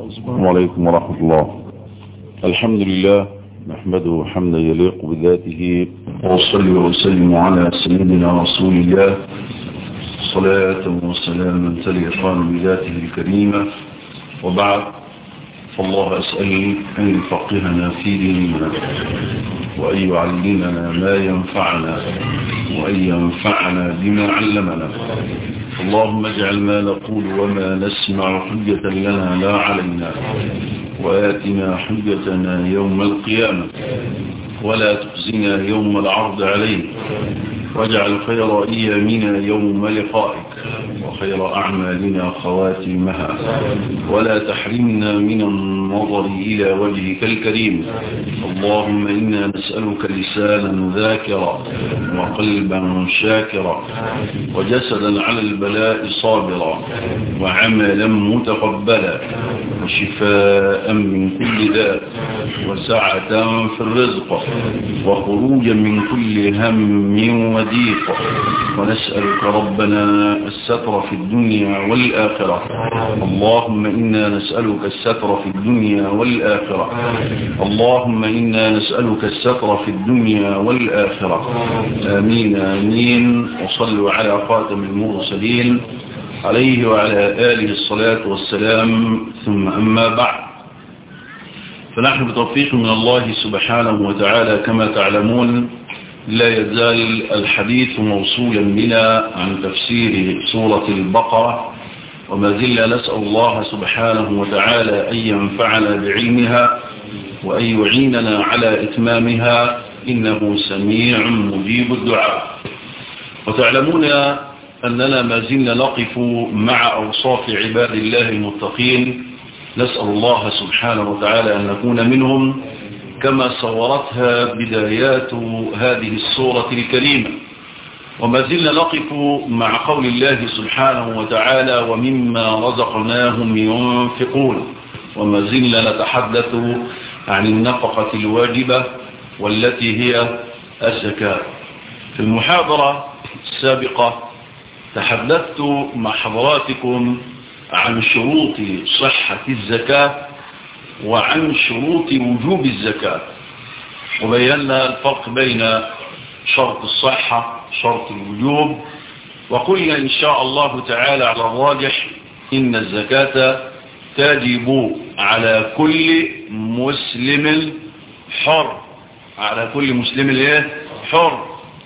السلام عليكم ورحمة الله الحمد لله نحمده حمدا يليق بذاته وصلي وسلم على سيدنا رسول الله صلاة وسلاما تليقان بذاته الكريمة وبعد فالله أسأل أن يفقهنا في ديننا وأن يعلمنا ما ينفعنا وأن ينفعنا بما علمنا اللهم اجعل ما نقول وما نسمع حجة لنا لا علينا وآتنا حجتنا يوم القيامة ولا تخزنا يوم العرض عليك واجعل خير أيامنا يوم لقائك وخير أعمالنا خواتمها ولا تحرمنا من النظر إلى وجهك الكريم اللهم إنا نسألك لسانا ذاكرا وقلبا شاكرا وجسدا على البلاء صابرا وعملا متقبلا وشفاء من كل داء وسعة في الرزق وخروجا من كل هم وضيق ونسألك ربنا الستر في الدنيا والآخرة اللهم إنا نسألك الستر في الدنيا والآخرة اللهم إنا نسألك الستر في الدنيا والآخرة آمين آمين وصلوا على خاتم المرسلين عليه وعلى آله الصلاة والسلام ثم أما بعد فنحن بتوفيق من الله سبحانه وتعالى كما تعلمون لا يزال الحديث موصولا بنا عن تفسير سورة البقرة وما زلنا نسأل الله سبحانه وتعالى أن ينفعنا بعلمها وأن يعيننا على إتمامها إنه سميع مجيب الدعاء وتعلمون أننا ما زلنا نقف مع أوصاف عباد الله المتقين نسأل الله سبحانه وتعالى أن نكون منهم كما صورتها بدايات هذه السورة الكريمة وما زلنا نقف مع قول الله سبحانه وتعالى ومما رزقناهم ينفقون وما زلنا نتحدث عن النفقة الواجبة والتي هي الزكاة في المحاضرة السابقة تحدثت مع حضراتكم عن شروط صحة الزكاة وعن شروط وجوب الزكاة وبينا الفرق بين شرط الصحة شرط الوجوب وقلنا إن شاء الله تعالى على الراجح إن الزكاة تجب على كل مسلم حر على كل مسلم حر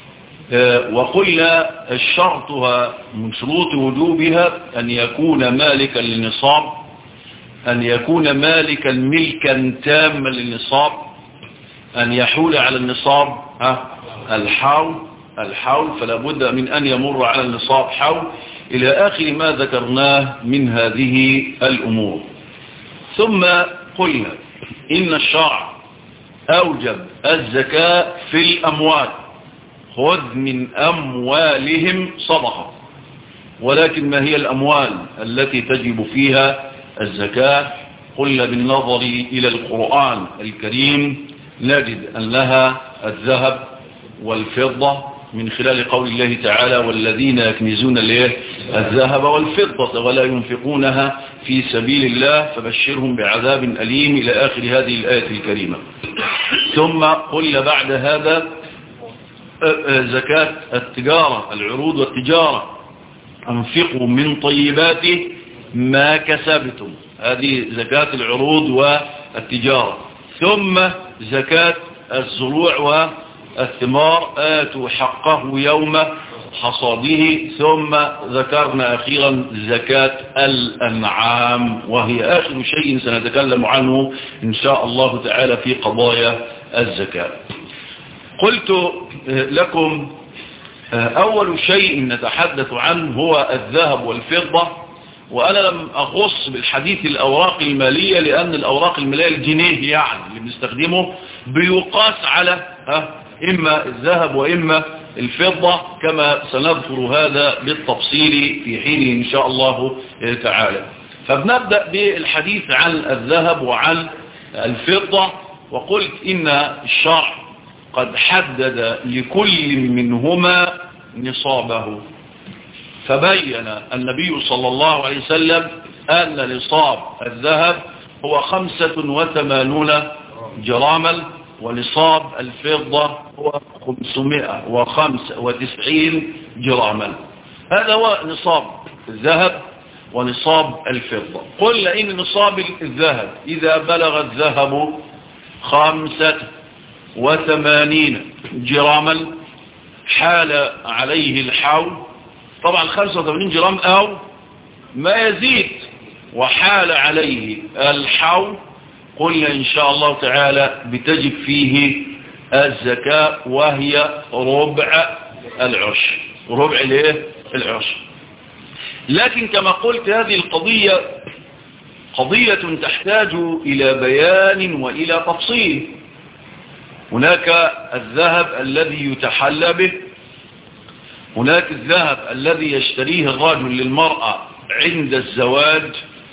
وقلنا الشرطها من شروط وجوبها أن يكون مالكا للنصاب أن يكون مالكا ملكا تاما للنصاب أن يحول على النصاب الحول الحول فلا بد من أن يمر على النصاب حول إلى آخر ما ذكرناه من هذه الأمور ثم قلنا إن الشرع أوجب الزكاة في الأموال خذ من أموالهم صدقة ولكن ما هي الأموال التي تجب فيها الزكاة قلنا بالنظر إلى القرآن الكريم نجد أن لها الذهب والفضة من خلال قول الله تعالى والذين يكنزون الذهب والفضة ولا ينفقونها في سبيل الله فبشرهم بعذاب أليم إلى آخر هذه الآية الكريمة ثم قلنا بعد هذا زكاة التجارة العروض والتجارة أنفقوا من طيبات ما كسبتم هذه زكاة العروض والتجارة ثم زكاة الزروع والثمار آتوا حقه يوم حصاده ثم ذكرنا أخيرا زكاة الأنعام وهي آخر شيء سنتكلم عنه إن شاء الله تعالى في قضايا الزكاة قلت لكم أول شيء نتحدث عنه هو الذهب والفضة وأنا لم أخص بالحديث الأوراق المالية لأن الأوراق المالية الجنيه يعني اللي بنستخدمه بيقاس على إما الذهب وإما الفضة كما سنذكر هذا بالتفصيل في حينه إن شاء الله تعالى فبنبدأ بالحديث عن الذهب وعن الفضة وقلت إن الشرع قد حدد لكل منهما نصابه فبين النبي صلى الله عليه وسلم أن نصاب الذهب هو خمسة وثمانون جراما ونصاب الفضة هو خمسمائة وخمسة وتسعين جراما هذا هو نصاب الذهب ونصاب الفضة قلنا إن نصاب الذهب إذا بلغ الذهب خمسة وثمانين جراما حال عليه الحول طبعا 85 جرام أو ما يزيد وحال عليه الحول قلنا إن شاء الله تعالى بتجب فيه الزكاة وهي ربع العشر ربع الايه العشر لكن كما قلت هذه القضية قضية تحتاج إلى بيان وإلى تفصيل هناك الذهب الذي يتحلى به هناك الذهب الذي يشتريه الرجل للمرأة عند الزواج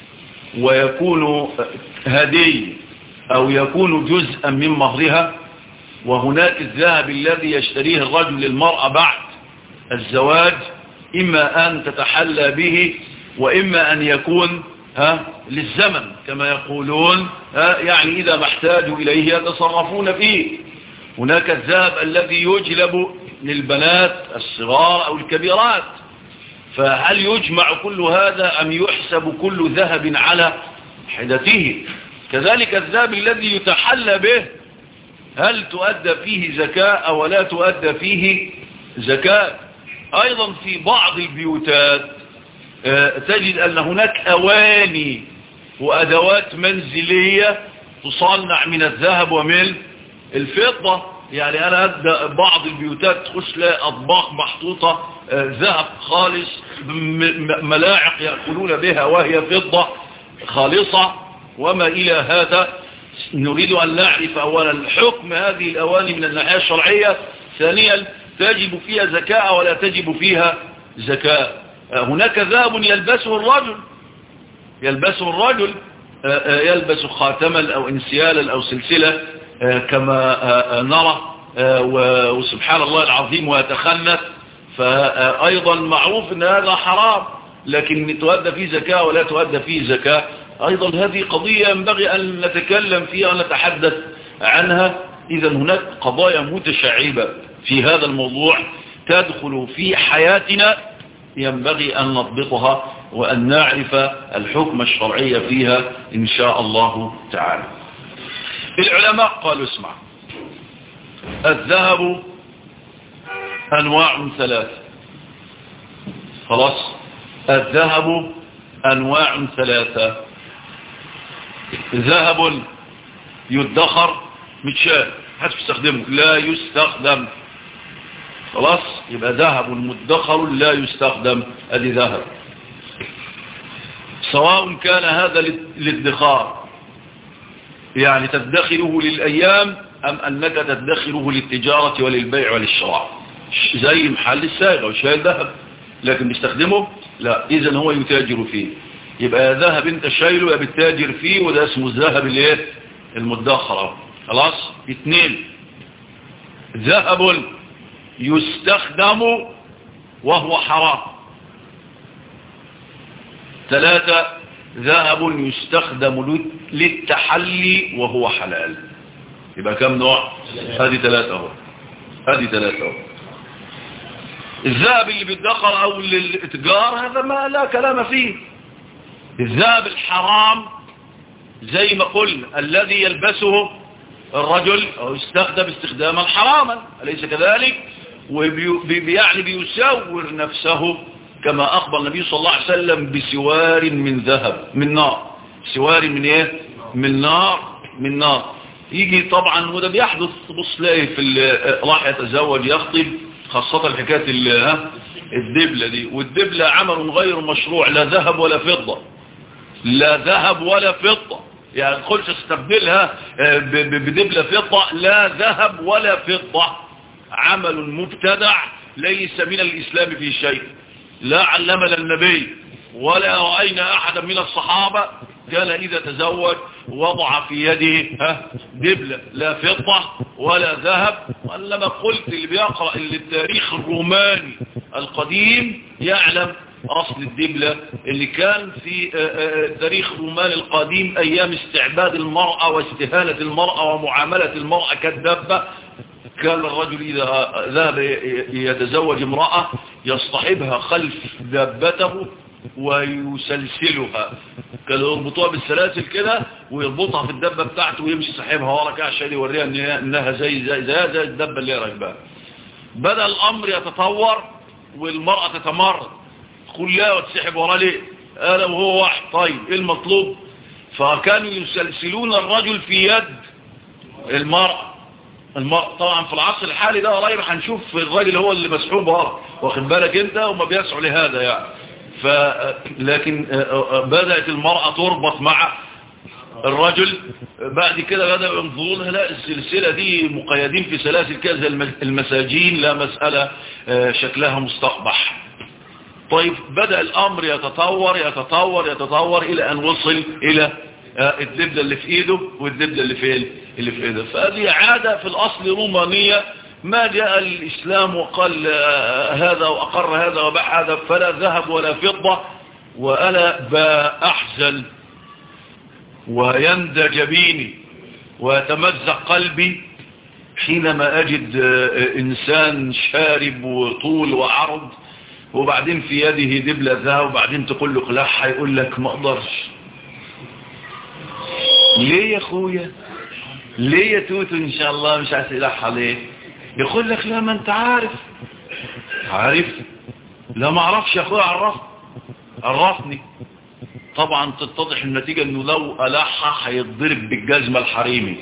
ويكون هدي أو يكون جزءا من مهرها وهناك الذهب الذي يشتريه الرجل للمرأة بعد الزواج إما أن تتحلى به وإما أن يكون ها للزمن كما يقولون ها يعني إذا ما احتاجوا إليه يتصرفون فيه هناك الذهب الذي يجلب للبنات الصغار أو الكبيرات فهل يجمع كل هذا أم يحسب كل ذهب على حدته كذلك الذهب الذي يتحلى به هل تؤدى فيه زكاة أو لا تؤدى فيه زكاة أيضا في بعض البيوتات تجد أن هناك أواني وأدوات منزلية تصنع من الذهب ومن الفضة يعني أنا أبدأ بعض البيوتات تخش لها أطباق محطوطة ذهب خالص ملاعق يأكلون بها وهي فضة خالصة وما إلى هذا نريد أن نعرف أولا حكم هذه الأواني من الناحية الشرعية ثانيا تجب فيها زكاة ولا تجب فيها زكاة هناك ذهب يلبسه الرجل يلبسه الرجل يلبس خاتما أو انسيالا أو سلسلة كما نرى وسبحان الله العظيم ويتخنث فأيضا معروف أن هذا حرام لكن تؤدى فيه زكاة ولا تؤدى فيه زكاة أيضا هذه قضية ينبغي أن نتكلم فيها ونتحدث عنها إذا هناك قضايا متشعبة في هذا الموضوع تدخل في حياتنا ينبغي أن نضبطها وأن نعرف الحكم الشرعي فيها إن شاء الله تعالى العلماء قالوا اسمع الذهب أنواع ثلاثة خلاص الذهب أنواع ثلاثة ذهب يدخر متشال حتى يستخدمه لا يستخدم خلاص يبقى ذهب مدخر لا يستخدم ادي ذهب سواء كان هذا للادخار يعني تدخره للأيام أم أنك تدخره للتجارة وللبيع وللشراء زي محل السائغة وشايل ذهب لكن بيستخدمه لا إذن هو يتاجر فيه يبقى ذهب انت شايله يبقى بتتاجر فيه وده اسمه الذهب الايه المدخر خلاص اثنين ذهب يستخدم وهو حرام ثلاثة ذهب يستخدم للتحلي وهو حلال يبقى كم نوع هذه ثلاثة اهو هذه ثلاثة اهو الذهب اللي بيتدخر او للاتجار هذا ما لا كلام فيه الذهب الحرام زي ما قلنا الذي يلبسه الرجل أو يستخدم استخداما حراما أليس كذلك ويعني بيسور نفسه كما أخبر النبي صلى الله عليه وسلم بسوار من ذهب من نار سوار من ايه من نار من نار يجي طبعا وده بيحدث بص تلاقي في راح يتزوج يخطب خاصة الحكاية الدبلة دي والدبلة عمل غير مشروع لا ذهب ولا فضة لا ذهب ولا فضة يعني تقولش استبدلها بدبلة فضة لا ذهب ولا فضة عمل مبتدع ليس من الإسلام في شيء لا علمنا النبي ولا رأينا أحدا من الصحابة كان إذا تزوج وضع في يده دبلة لا فضة ولا ذهب وإنما قلت اللي بيقرأ اللي التاريخ الروماني القديم يعلم أصل الدبلة اللي كان في تاريخ رومان القديم أيام استعباد المرأة واستهانة المرأة ومعاملة المرأة كالدبة كان الرجل إذا ذهب يتزوج امرأة يصطحبها خلف دابته ويسلسلها كانوا يربطوها بالسلاسل كده ويربطها في الدبة بتاعته ويمشي صاحبها ورا كده عشان يوريها انها زي زي زي, زي الدبة اللي هي راكباها بدأ الأمر يتطور والمرأة تتمرد كلها وتسحب وراه ليه أنا وهو واحد طيب إيه المطلوب فكانوا يسلسلون الرجل في يد المرأة المرأة طبعا في العصر الحالي ده قريب هنشوف الراجل هو اللي مسحوب ورا واخد بالك انت وما بيسعوا لهذا يعني ف لكن بدأت المرأة تربط مع الرجل بعد كده بدأوا ينظروا لها لا السلسلة دي مقيدين في سلاسل كده زي المساجين لا مسألة شكلها مستقبح طيب بدأ الأمر يتطور يتطور يتطور إلى أن وصل إلى الدبلة اللي في إيده والدبلة اللي في اللي في إيده فهذه عادة في الأصل رومانية ما جاء الإسلام وقال هذا وأقر هذا وباع هذا فلا ذهب ولا فضة وأنا بأحزن ويندى جبيني ويتمزق قلبي حينما أجد إنسان شارب وطول وعرض وبعدين في يده دبلة ذهب وبعدين تقول له قلاحها يقول لك ما اقدرش ليه يا اخويا ليه يا توتو ان شاء الله مش عايز يلحها ليه يقول لك لا ما انت عارف عارف لا ما اعرفش يا اخويا عرفني عرفني طبعا تتضح النتيجة انه لو ألحها هيتضرب بالجزمة الحريمي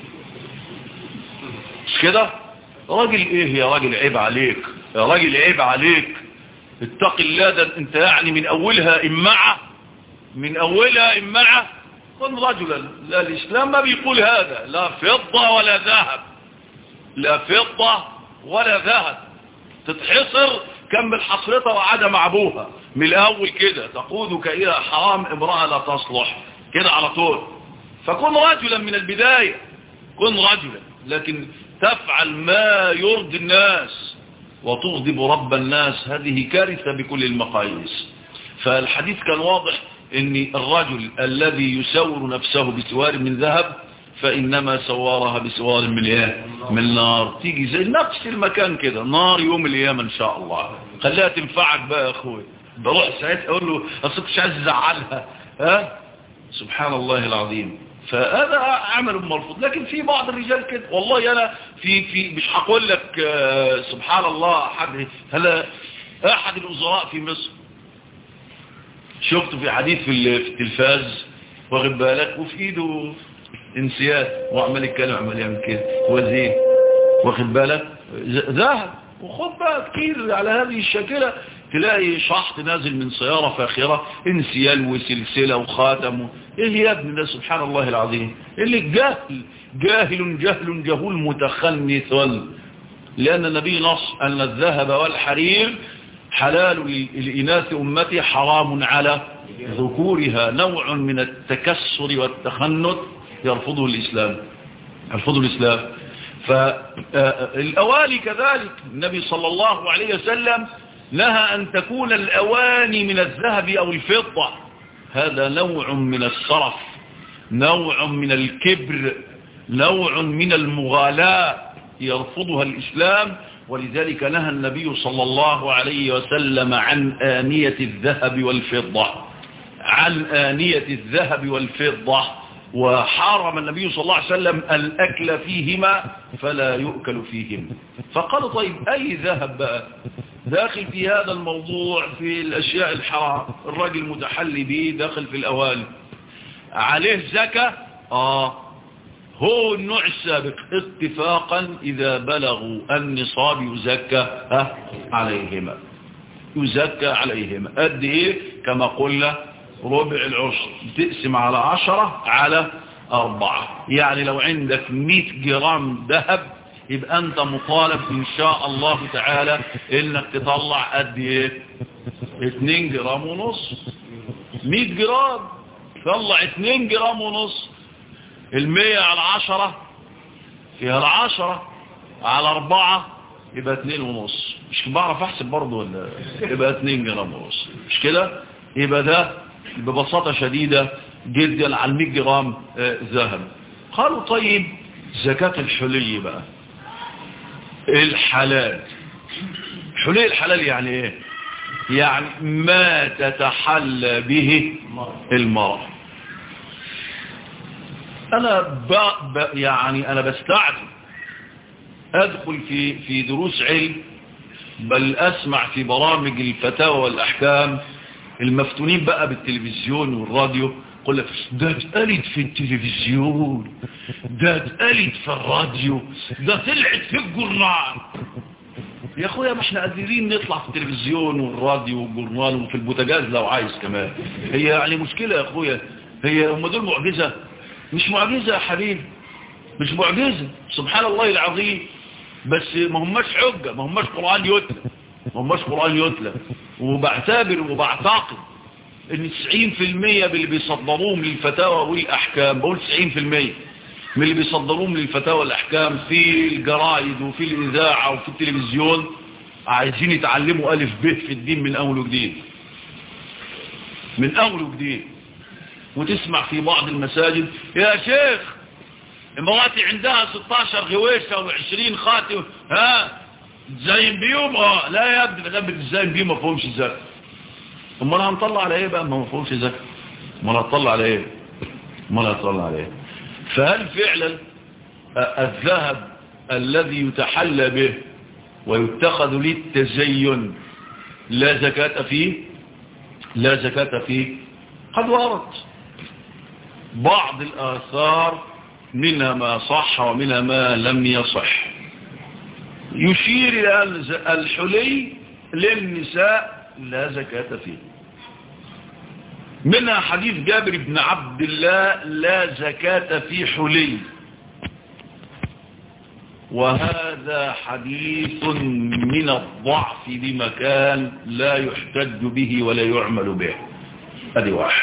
مش كده راجل ايه يا راجل عيب عليك يا راجل عيب عليك اتق الله ده انت يعني من اولها امعة من اولها امعة كن رجلا لا الاسلام ما بيقول هذا لا فضة ولا ذهب لا فضة ولا ذهب تتحصر كمل حصرتها وعدم ابوها من الاول كده تقودك الى حرام امرأة لا تصلح كده على طول فكن رجلا من البداية كن رجلا لكن تفعل ما يرضي الناس وتغضب رب الناس هذه كارثة بكل المقاييس فالحديث كان واضح ان الرجل الذي يسور نفسه بسوار من ذهب فإنما سوارها بسوار من ايه من نار تيجي زي نفس المكان كده نار يوم القيامة ان شاء الله خليها تنفعك بقى يا اخوي بروح ساعتها اقول له اصل مش عايز ازعلها ها سبحان الله العظيم فهذا عمل مرفوض لكن في بعض الرجال كده والله انا في في مش هقول لك سبحان الله حد هلا احد الوزراء في مصر شفته في حديث في التلفاز واخد بالك وفي ايده انسيات وعمال يتكلم عمال يعمل كده وزين واخد بالك ذهب وخد بقى كتير على هذه الشكلة تلاقي شحط نازل من سيارة فاخرة انسيال وسلسلة وخاتم ايه يا ابن ده سبحان الله العظيم اللي جاهل جاهل جهل جهول متخنث لأن النبي نص أن الذهب والحرير حلال لإناث أمتي حرام على ذكورها نوع من التكسر والتخنث يرفضه الإسلام يرفضه الإسلام فالأواني كذلك النبي صلى الله عليه وسلم لها أن تكون الأواني من الذهب أو الفضة هذا نوع من الصرف نوع من الكبر نوع من المغالاة يرفضها الإسلام ولذلك نهى النبي صلى الله عليه وسلم عن آنية الذهب والفضة عن آنية الذهب والفضة وحرم النبي صلى الله عليه وسلم الأكل فيهما فلا يؤكل فيهما فقال طيب أي ذهب بقى داخل في هذا الموضوع في الأشياء الحرام الراجل متحلي به داخل في الأواني عليه زكاة آه هو النوع السابق اتفاقا إذا بلغوا النصاب يزكى عليهما يزكى عليهما قد إيه كما قلنا ربع العشر تقسم على عشرة على أربعة يعني لو عندك 100 جرام ذهب يبقى أنت مطالب إن شاء الله تعالى إنك تطلع قد إيه 2 جرام ونص 100 جرام طلع 2 جرام ونص المية على عشرة فيها العشرة على أربعة يبقى اتنين ونص مش بعرف احسب برضه ولا يبقى اتنين جرام ونص مش كده يبقى ده ببساطة شديدة جدا على 100 جرام ذهب قالوا طيب زكاة الحلي بقى الحلال حلي الحلال يعني ايه يعني ما تتحلى به المرأة انا ب... ب... يعني انا بستعجب ادخل في في دروس علم بل اسمع في برامج الفتاوى والاحكام المفتونين بقى بالتلفزيون والراديو يقول لك ده اتقالت في التلفزيون ده اتقالت في الراديو ده طلعت في الجرنان يا اخويا ما احنا قادرين نطلع في التلفزيون والراديو والجورنال وفي البوتاجاز لو عايز كمان هي يعني مشكلة يا اخويا هي هم دول معجزة مش معجزة يا حبيبي مش معجزة سبحان الله العظيم بس ما هماش حجة ما هماش قرآن يتلى ما هماش قرآن يتلى وبعتبر وبعتقد ان 90% باللي بيصدروهم للفتاوى والاحكام بقول 90% من اللي بيصدروهم للفتاوى والاحكام في الجرائد وفي الاذاعه وفي التلفزيون عايزين يتعلموا الف ب في الدين من اول وجديد من اول وجديد وتسمع في بعض المساجد يا شيخ امراتي عندها 16 غويشه و20 خاتم ها تزين بيهم اه لا يا ابني ما دام بتزين بيهم ما فهمش زكاه امال هنطلع على ايه بقى ما مفهومش زكاه امال هنطلع على ايه امال هنطلع على ايه فهل فعلا الذهب الذي يتحلى به ويتخذ للتزين لا زكاة فيه لا زكاة فيه قد ورد بعض الآثار منها ما صح ومنها ما لم يصح يشير إلى الحلي للنساء لا زكاة فيه منها حديث جابر بن عبد الله لا زكاة في حلي وهذا حديث من الضعف بمكان لا يحتج به ولا يعمل به هذه واحد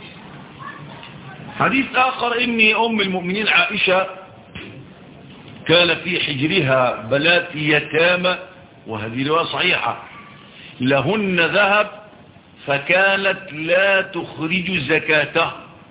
حديث آخر إني أم المؤمنين عائشة كان في حجرها بنات يتامى وهذه رواية صحيحة لهن ذهب فكانت لا تخرج زكاته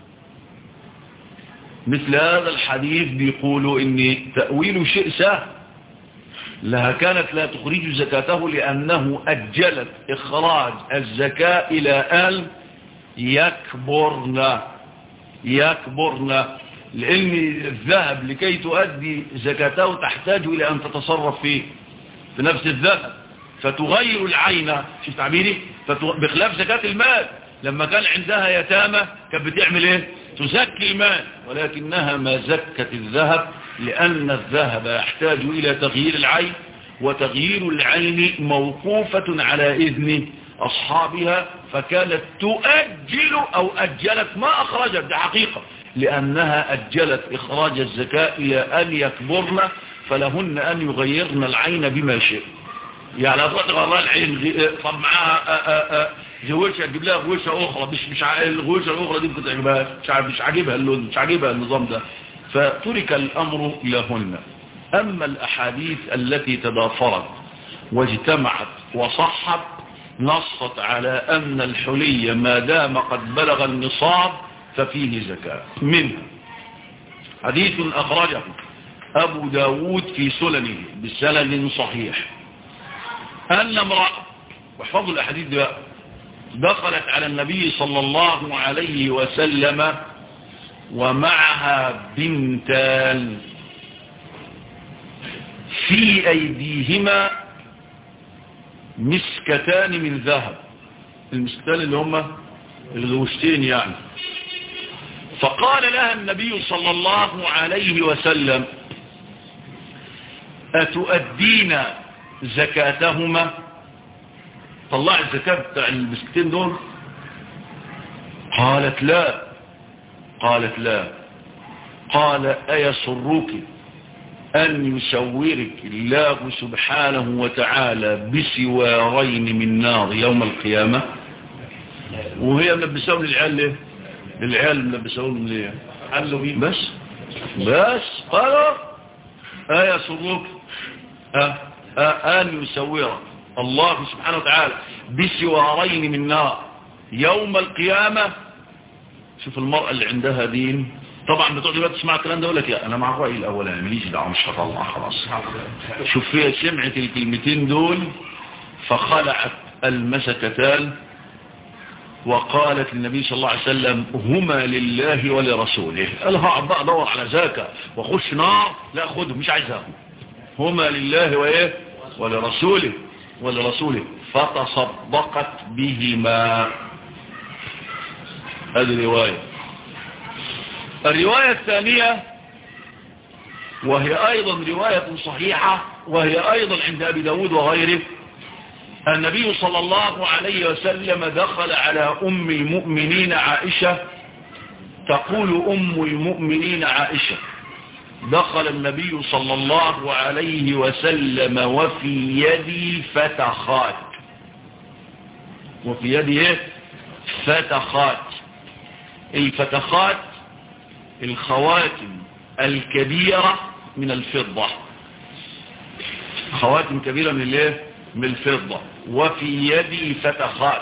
مثل هذا الحديث بيقولوا ان تأويل شيء سهل لها كانت لا تخرج زكاته لأنه أجلت إخراج الزكاة إلى أن يكبرن يكبرن لأن الذهب لكي تؤدي زكاته تحتاج إلى أن تتصرف فيه في نفس الذهب فتغير العين شوف تعبيري بخلاف زكاة المال لما كان عندها يتامى كانت بتعمل ايه تزكي المال ولكنها ما زكت الذهب لأن الذهب يحتاج إلى تغيير العين وتغيير العين موقوفة على إذن أصحابها فكانت تؤجل أو أجلت ما أخرجت دي حقيقة لأنها أجلت إخراج الزكاة إلى أن يكبرن فلهن أن يغيرن العين بما شئ يعني هتروح تغير العين طب معاها زوجها تجيب لها غوشه اخرى مش مش الغوشه الاخرى دي ممكن تعجبها مش مش عاجبها اللون مش عاجبها النظام ده فترك الامر لهن اما الاحاديث التي تضافرت واجتمعت وصحت نصت على ان الحلي ما دام قد بلغ النصاب ففيه زكاه منه حديث اخرجه ابو داود في سننه بسند صحيح أن امرأة واحفظوا الأحاديث دي بقى دخلت على النبي صلى الله عليه وسلم ومعها بنتان في أيديهما مسكتان من ذهب المسكتان اللي هما الغوشتين يعني فقال لها النبي صلى الله عليه وسلم أتؤدين زكاتهما طلع الزكاة بتاع المسكتين دول قالت لا قالت لا قال أيسرك أن يسورك الله سبحانه وتعالى بسوارين من نار يوم القيامة وهي ملبسون العيال ليه العيال ملبسون ليه حلوا بيه بس بس قالوا أيسرك أه أن يسور الله سبحانه وتعالى بسوارين من نار يوم القيامة شوف المرأة اللي عندها دين طبعا بتقعد دلوقتي تسمع الكلام ده يقول لك انا مع الراي الاولاني ماليش دعوه مش هطلع خلاص شوف فيها سمعت الكلمتين دول فخلعت المسكتان وقالت للنبي صلى الله عليه وسلم هما لله ولرسوله قال هقعد بقى ادور على زكاه واخش نار لا خدهم مش عايزهم هما لله وايه ولرسوله ولرسوله فتصدقت بهما هذه روايه الرواية الثانية وهي أيضا رواية صحيحة وهي أيضا عند أبي داود وغيره النبي صلى الله عليه وسلم دخل على أم المؤمنين عائشة تقول أم المؤمنين عائشة دخل النبي صلى الله عليه وسلم وفي يدي فتخات وفي يدي فتخات الفتخات الخواتم الكبيرة من الفضة خواتم كبيرة من الايه من الفضة وفي يدي فتخات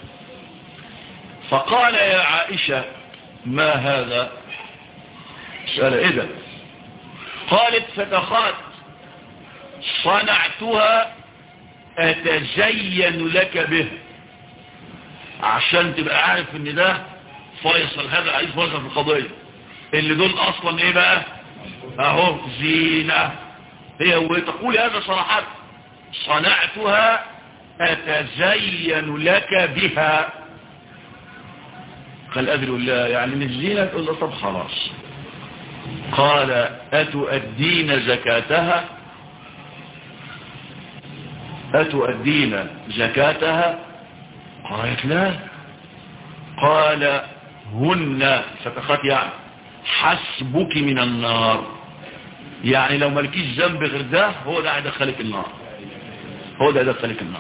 فقال يا عائشة ما هذا سأل إذا قالت فتخات صنعتها أتزين لك به عشان تبقى عارف ان ده فيصل هذا عايز فيصل في القضية اللي دول اصلا ايه بقى اهو زينة هي وتقول هذا صراحة صنعتها اتزين لك بها قال ادري الله يعني من الزينة تقول له طب خلاص قال اتؤدين زكاتها اتؤدين زكاتها قالت لا قال هن فتخات يعني حسبك من النار يعني لو مالكيش ذنب غير ده هو ده هيدخلك النار هو ده هيدخلك النار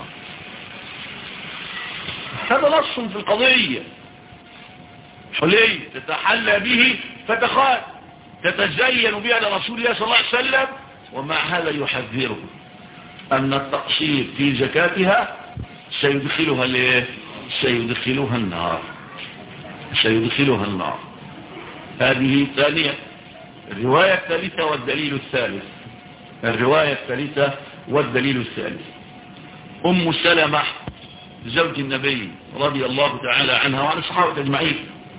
هذا نص في القضية حلي تتحلى به فتخات تتزين بها لرسول الله صلى الله عليه وسلم ومع هذا يحذره أن التقصير في زكاتها سيدخلها ليه سيدخلها النار سيدخلها النار هذه ثانية الرواية الثالثة والدليل الثالث الرواية الثالثة والدليل الثالث أم سلمة زوج النبي رضي الله تعالى عنها وعن الصحابة أجمعين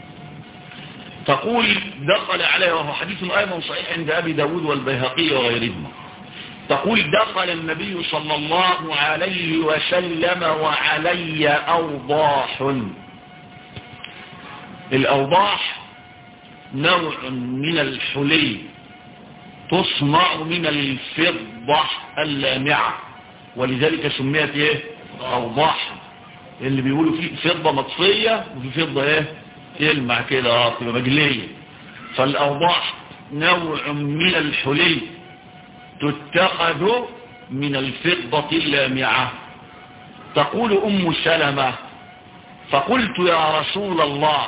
تقول دخل عليه وهو حديث أيضا صحيح عند أبي داود والبيهقي وغيرهما تقول دخل النبي صلى الله عليه وسلم وعلي أوضاح الأوضاح نوع من الحلي تصنع من الفضة اللامعة ولذلك سميت ايه أوضاح اللي بيقولوا فيه فضة مطفية وفي فضة ايه تلمع كده تبقى مجلية فالأوضاح نوع من الحلي تتخذ من الفضة اللامعة تقول أم سلمة فقلت يا رسول الله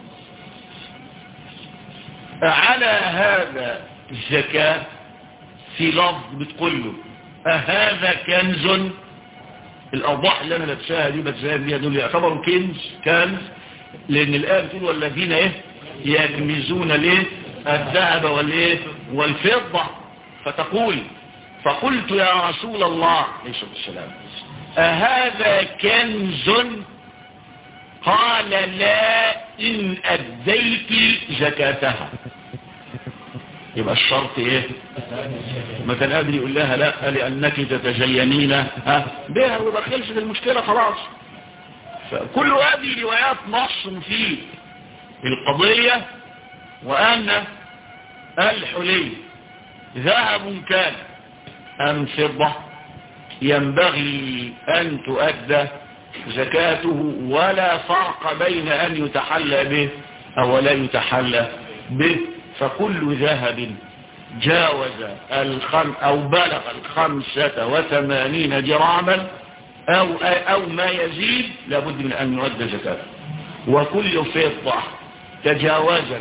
على هذا الزكاة في لفظ بتقول له أهذا كنز الأوضاح اللي أنا لابساها دي بتزاهم بيها دول يعتبروا كنز كنز لأن الآية بتقول والذين إيه يكنزون ليه الذهب والإيه والفضة فتقول فقلت يا رسول الله عليه الصلاة والسلام أهذا كنز قال لا إن أديت زكاتها يبقى الشرط ايه ما كان قادر يقول لها لا لأنك تتزينين ها بها ويبقى خلصت المشكلة خلاص فكل هذه روايات نص في القضية وأن الحلي ذهب كان أم فضة ينبغي أن تؤدى زكاته ولا فرق بين أن يتحلى به أو لا يتحلى به فكل ذهب جاوز الخم أو بلغ الخمسة وثمانين جراما أو, أو ما يزيد لابد من أن يؤدى زكاته وكل فضة تجاوزت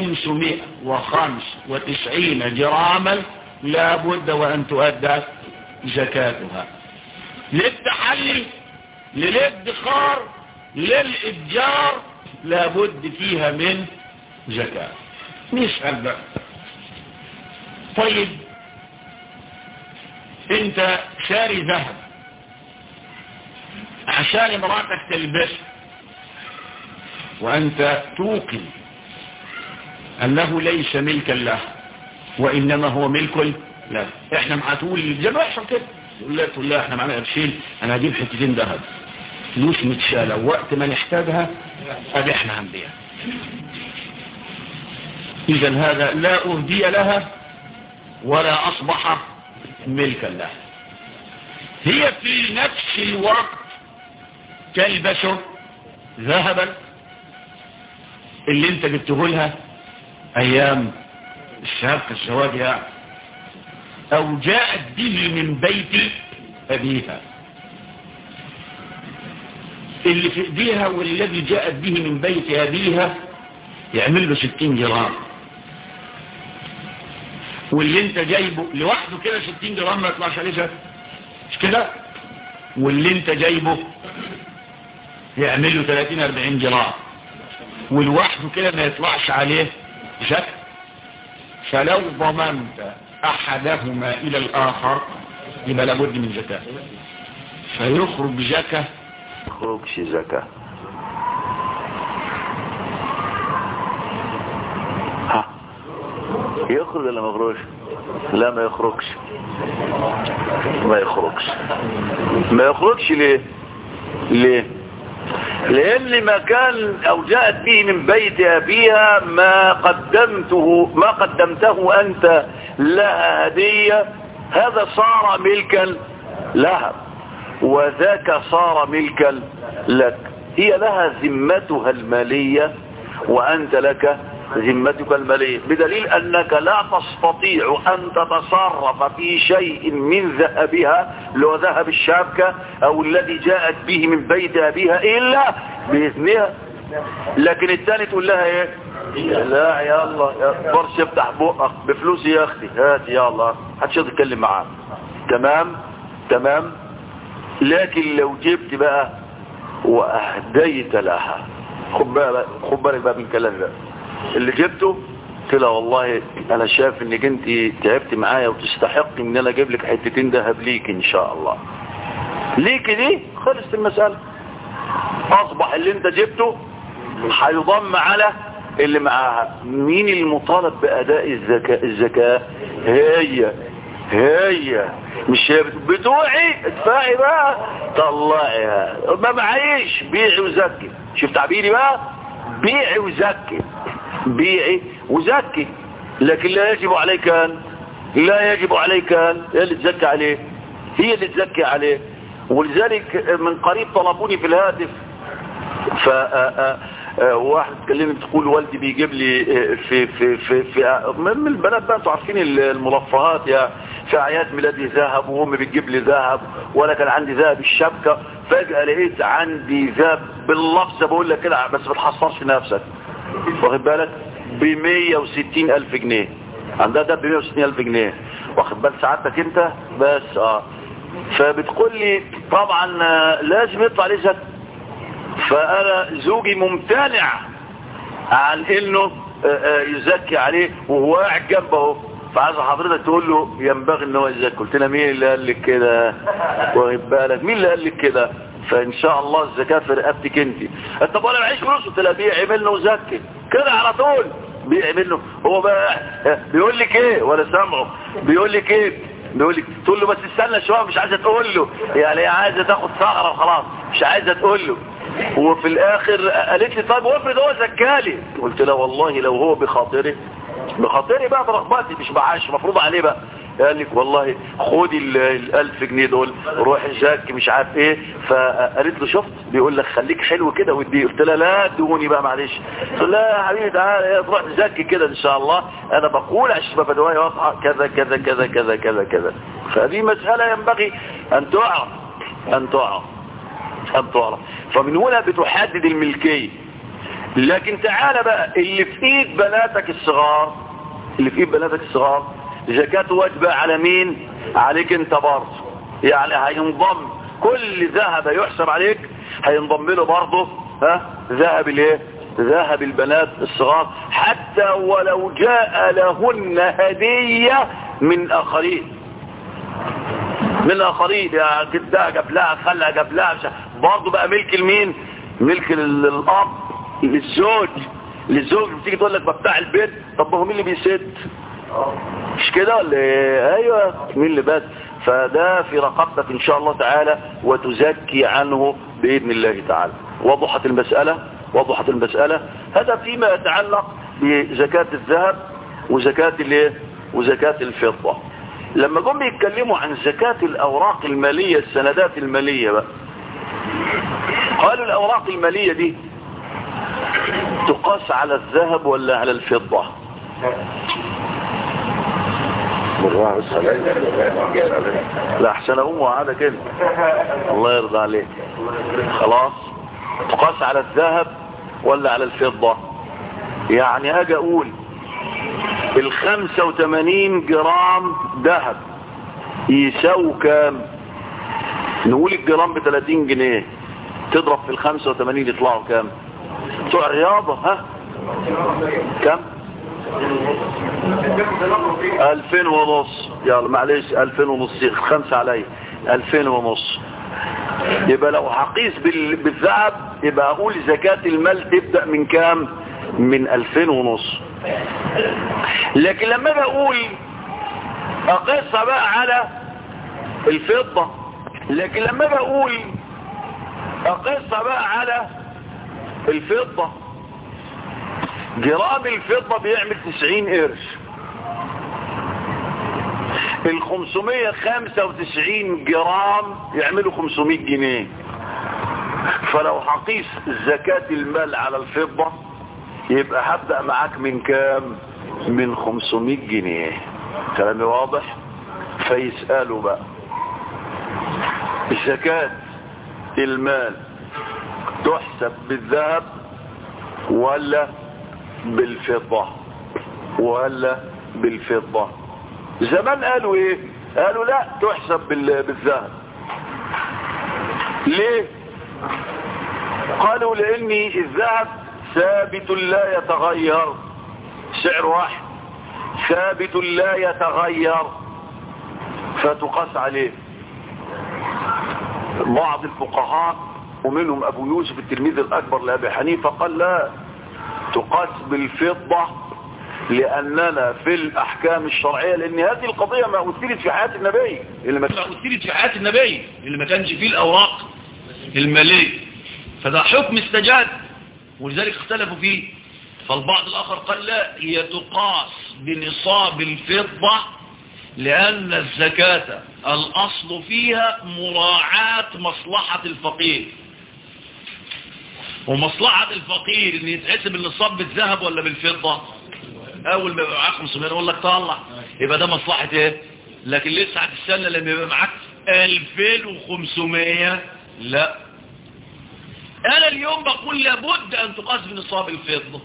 الخمسمائة وخمس وتسعين جراما لابد وأن تؤدى زكاتها للتحلي للادخار للإتجار لابد فيها من زكاة نسأل بقى طيب انت شاري ذهب عشان امرأتك تلبسه وانت توقن انه ليس ملكا له وانما هو ملك له احنا معتول زي ما يحصل كده يقول لك تقول لا احنا معانا قرشين انا هجيب حتتين ذهب فلوس متشاله وقت ما نحتاجها ادي احنا هنبيعها اذا هذا لا اهدي لها ولا اصبح ملكا لها هي في نفس الوقت تلبس ذهبا اللي انت جبته لها ايام الشهاب الزواج يعني او جاءت به من بيت ابيها اللي في ايديها والذي جاءت به من بيت ابيها يعمل له 60 جرام واللي انت جايبه لوحده كده 60 جرام ما يطلعش عليه زكاه مش كده واللي انت جايبه يعمل له 30 40 جرام ولوحده كده ما يطلعش عليه زكاه فلو ضمنت احدهما الى الاخر يبقى لابد من زكاه فيخرج زكاه يخرجش زكاه ها يخرج ولا ما يخرجش لا ما يخرجش ما يخرجش ما يخرجش ليه ليه لان ما كان او جاءت به من بيت ابيها ما قدمته ما قدمته انت لها هدية هذا صار ملكا لها وذاك صار ملكا لك هي لها ذمتها المالية وانت لك ذمتك المالية بدليل أنك لا تستطيع أن تتصرف في شيء من ذهبها لو ذهب الشابكة أو الذي جاءت به من بيت أبيها إلا بإذنها لكن الثاني تقول لها إيه لا يا الله يا برش افتح بقك بفلوسي يا أختي هات يا الله حدش يتكلم معاه تمام تمام لكن لو جبت بقى وأهديت لها خد بالك خد بالك بقى من الكلام ده اللي جبته قلت لها والله انا شايف انك انت تعبت معايا وتستحق ان انا اجيب لك حتتين ذهب ليك ان شاء الله ليك دي خلصت المسألة اصبح اللي انت جبته هيضم على اللي معاها مين المطالب باداء الزكاة الزكاة هي هي مش هي بتوعي ادفعي بقى طلعيها ما معيش بيعي وزكي شوف تعبيري بقى بيعي وزكي بيعي وزكي لكن لا يجب عليك أن لا يجب عليك أن هي اللي تزكي عليه هي اللي تزكي عليه ولذلك من قريب طلبوني في الهاتف ف واحد تكلمني تقول والدي بيجيب لي في في في, في من البنات بقى انتوا عارفين المرفهات يا في اعياد ميلادي ذهب وامي بتجيب لي ذهب وانا كان عندي ذهب الشبكه فجاه لقيت عندي ذهب باللفظ بقول لك كده بس ما تحصرش نفسك واخد بالك ب 160 الف جنيه عندها ده ب 160 الف جنيه واخد بال سعادتك انت بس اه فبتقول لي طبعا لازم يطلع لي زكاه فانا زوجي ممتنع عن انه يزكي عليه وهو قاعد جنبه اهو فعايز حضرتك تقول له ينبغي ان هو يزكي قلت لها مين اللي قال لك كده واخد بالك مين اللي قال لك كده فان شاء الله الزكاه في رقبتك انت طب وانا معيش فلوس قلت لها بيعي منه وزكي كده على طول بيعي منه هو بقى بيقول لك ايه ولا سامعه بيقول لك ايه بيقول لك تقول له بس استنى شويه مش عايزه تقول له يعني هي عايزه تاخد ثغره وخلاص مش عايزه تقول له وفي الاخر قالت لي طيب وافرض هو زكالي قلت لها والله لو هو بخاطري بخاطري بقى برغبتي مش معاش مفروض عليه بقى قال لك والله خدي الالف جنيه دول روح زكي مش عارف ايه فقالت له شفت بيقول لك خليك حلو كده ودي قلت لها لا ادوني بقى معلش قلت لا يا حبيبي تعالى تروح تزكي كده ان شاء الله انا بقول عشان تبقى بدوايه واضحه كذا كذا كذا كذا كذا كذا فدي مساله ينبغي ان تعرف ان تعرف ان تعرف فمن هنا بتحدد الملكيه لكن تعالى بقى اللي في ايد بناتك الصغار اللي في ايد بناتك الصغار زكاة واجبة على مين عليك انت برضه يعني هينضم كل ذهب يحسب عليك هينضم له برضه ها ذهب الايه ذهب البنات الصغار حتى ولو جاء لهن هدية من اخرين من اخرين يا جدها جاب لها خلها جاب لها برضه بقى ملك المين ملك الاب للزوج للزوج بتيجي تقول لك بتاع البيت طب هو مين اللي بيسد مش كده ولا ايه ايوه مين اللي بس فده في رقبتك ان شاء الله تعالى وتزكي عنه باذن الله تعالى وضحت المسألة وضحت المسألة هذا فيما يتعلق بزكاة الذهب وزكاة الايه وزكاة الفضة لما جم يتكلموا عن زكاة الاوراق المالية السندات المالية بقى قالوا الاوراق المالية دي تقاس على الذهب ولا على الفضة بالراحة السلام لا احسن امه عادة كده الله يرضى عليك خلاص تقاس على الذهب ولا على الفضة يعني اجي اقول الخمسة وتمانين جرام ذهب يساوي كام نقول الجرام بتلاتين جنيه تضرب في الخمسة وتمانين يطلعوا كام بتوع الرياضة ها كم الفين ونص يلا معلش الفين ونص خمسة علي الفين ونص يبقى لو هقيس بالذهب يبقى اقول زكاة المال تبدأ من كام من الفين ونص لكن لما بقول اقيسها بقى على الفضة لكن لما بقول اقيسها بقى على الفضة جرام الفضة بيعمل 90 قرش ال 595 جرام يعملوا 500 جنيه فلو هقيس زكاة المال على الفضة يبقى هبدأ معاك من كام من 500 جنيه كلامي واضح فيسألوا بقى زكاة المال تحسب بالذهب ولا بالفضة ولا بالفضة زمان قالوا ايه قالوا لا تحسب بالذهب ليه قالوا لان الذهب ثابت لا يتغير سعر واحد ثابت لا يتغير فتقاس عليه بعض الفقهاء ومنهم ابو يوسف التلميذ الاكبر لابي حنيفه قال لا تقاس بالفضة لأننا في الأحكام الشرعية لأن هذه القضية ما أثرت في حياة النبي اللي ما أثرت في حياة النبي اللي ما كانش فيه الأوراق المالية فده حكم استجاد ولذلك اختلفوا فيه فالبعض الآخر قال لا هي تقاس بنصاب الفضة لأن الزكاة الأصل فيها مراعاة مصلحة الفقير ومصلحة الفقير ان يتحسب النصاب بالذهب ولا بالفضة اول ما يبقى معاك 500 يقول لك طلع يبقى ده مصلحة ايه لكن لسه هتستنى لما يبقى معاك 2500 لا انا اليوم بقول لابد ان تقاس بنصاب الفضة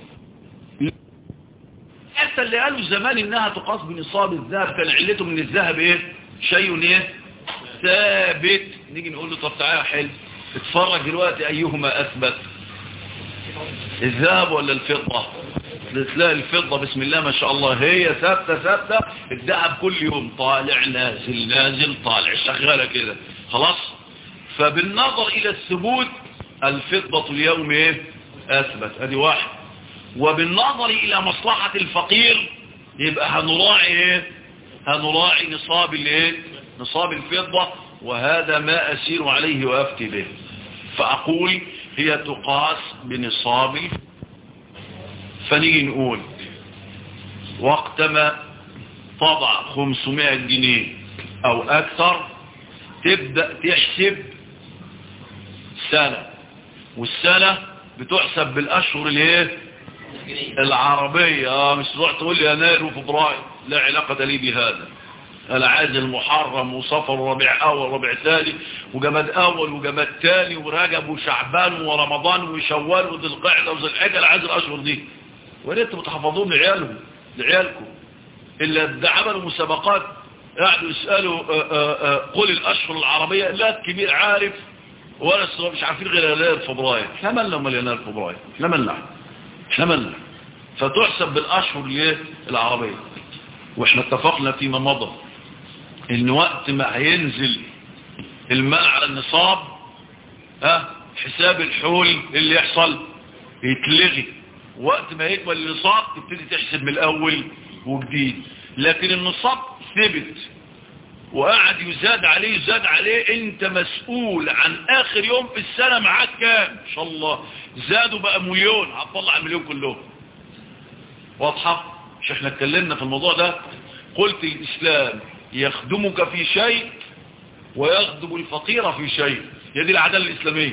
حتى اللي قالوا زمان انها تقاس بنصاب الذهب كان علته من الذهب ايه شيء ايه ثابت نيجي نقول له طب تعالى حلو اتفرج دلوقتي ايهما اثبت الذهب ولا الفضة تلاقي الفضة بسم الله ما شاء الله هي ثابتة ثابتة الذهب كل يوم طالع نازل نازل طالع شغالة كده خلاص فبالنظر الى الثبوت الفضة اليوم ايه اثبت ادي واحد وبالنظر الى مصلحة الفقير يبقى هنراعي ايه هنراعي نصاب الايه نصاب الفضة وهذا ما اسير عليه وافتي به فاقول هي تقاس بنصاب فنيجي نقول وقتما طبع 500 جنيه او اكثر تبدأ تحسب سنة والسنة بتحسب بالاشهر الايه العربية اه مش تروح تقول لي يناير وفبراير لا علاقة لي بهذا انا عايز المحرم وصفر وربيع اول وربيع ثاني وجماد اول وجماد ثاني ورجب وشعبان ورمضان وشوال وذي القعده وذي الحجه انا عايز الاشهر دي وريت بتحفظوهم لعيالهم لعيالكم اللي ده عملوا مسابقات قعدوا يسألوا آآ آآ قل الأشهر العربية لا الكبير عارف ولا الصغير مش عارفين غير يناير فبراير احنا مالنا امال يناير فبراير احنا مالنا احنا مالنا فتحسب بالأشهر ليه العربية واحنا اتفقنا فيما مضى ان وقت ما هينزل الماء على النصاب ها حساب الحول اللي يحصل يتلغي وقت ما يكمل النصاب تبتدي تحسب من الاول وجديد لكن النصاب ثبت وقعد يزاد عليه يزاد عليه انت مسؤول عن اخر يوم في السنة معاك كام ان شاء الله زادوا بقى مليون هتطلع المليون كلهم واضحة مش احنا اتكلمنا في الموضوع ده قلت الاسلام يخدمك في شيء ويخدم الفقير في شيء هي دي العدالة الاسلامية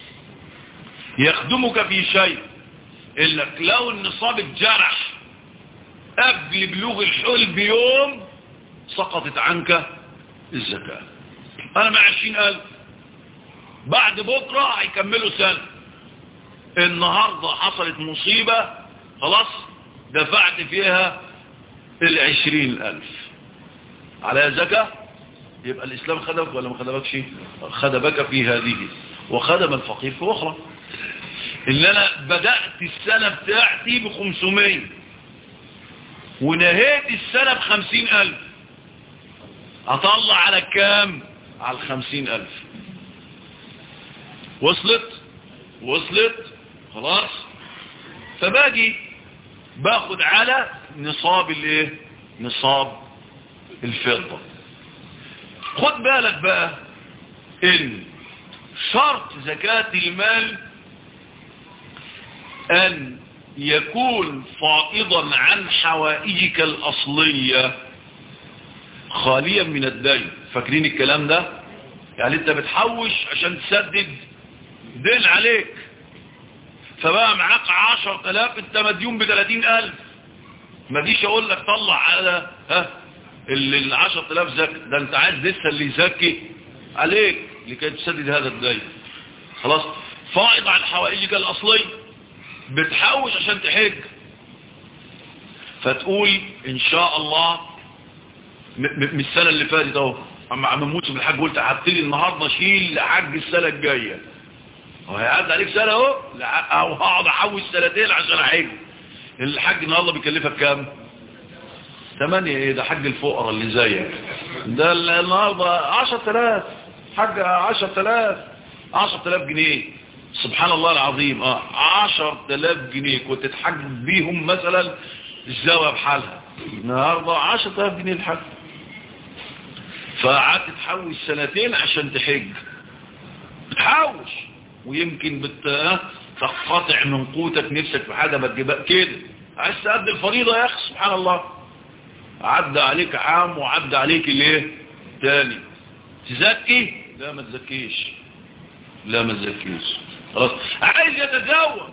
يخدمك في شيء انك لو النصاب اتجرح قبل بلوغ الحول بيوم سقطت عنك الزكاة انا مع عشرين الف بعد بكرة هيكملوا سنة النهاردة حصلت مصيبة خلاص دفعت فيها العشرين الف على زكاة يبقى الاسلام خدمك ولا ما خدمكش خدمك في هذه وخدم الفقير في اخرى ان انا بدأت السنة بتاعتي بخمسمية ونهيت السنة بخمسين الف اطلع على كام على الخمسين الف وصلت وصلت خلاص فباجي باخد على نصاب الايه نصاب الفضة خد بالك بقى ان شرط زكاة المال ان يكون فائضا عن حوائجك الاصلية خاليا من الدين فاكرين الكلام ده يعني انت بتحوش عشان تسدد دين عليك فبقى معاك عشر تلاف انت مديون بثلاثين الف ما ديش اقول لك طلع على ها العشر تلاف زكي ده انت عايز لسه اللي يزكي عليك لكي تسدد هذا الدين خلاص فائض عن حوائجك الاصلية بتحوش عشان تحج فتقول ان شاء الله من السنة اللي فاتت اهو اما عم موسم الحاج قلت هبتدي النهارده اشيل لحج السنة الجاية وهيعدي عليك سنة اهو او هقعد احوش سنتين عشان احج الحج النهارده بيكلفك كام ثمانية ايه ده حج الفقراء اللي زيك ده النهارده 10000 حج 10000 10000 جنيه سبحان الله العظيم اه 10000 جنيه كنت تحج بيهم مثلا الزاوية بحالها النهارده 10000 جنيه الحج فقعدت تحوش سنتين عشان تحج تحوش ويمكن بت تقطع من قوتك نفسك في حاجه ما تجيبها كده عايز تأدي الفريضه يا اخي سبحان الله عدى عليك عام وعدى عليك الايه تاني تزكي لا ما تزكيش لا ما تزكيش خلاص عايز يتزوج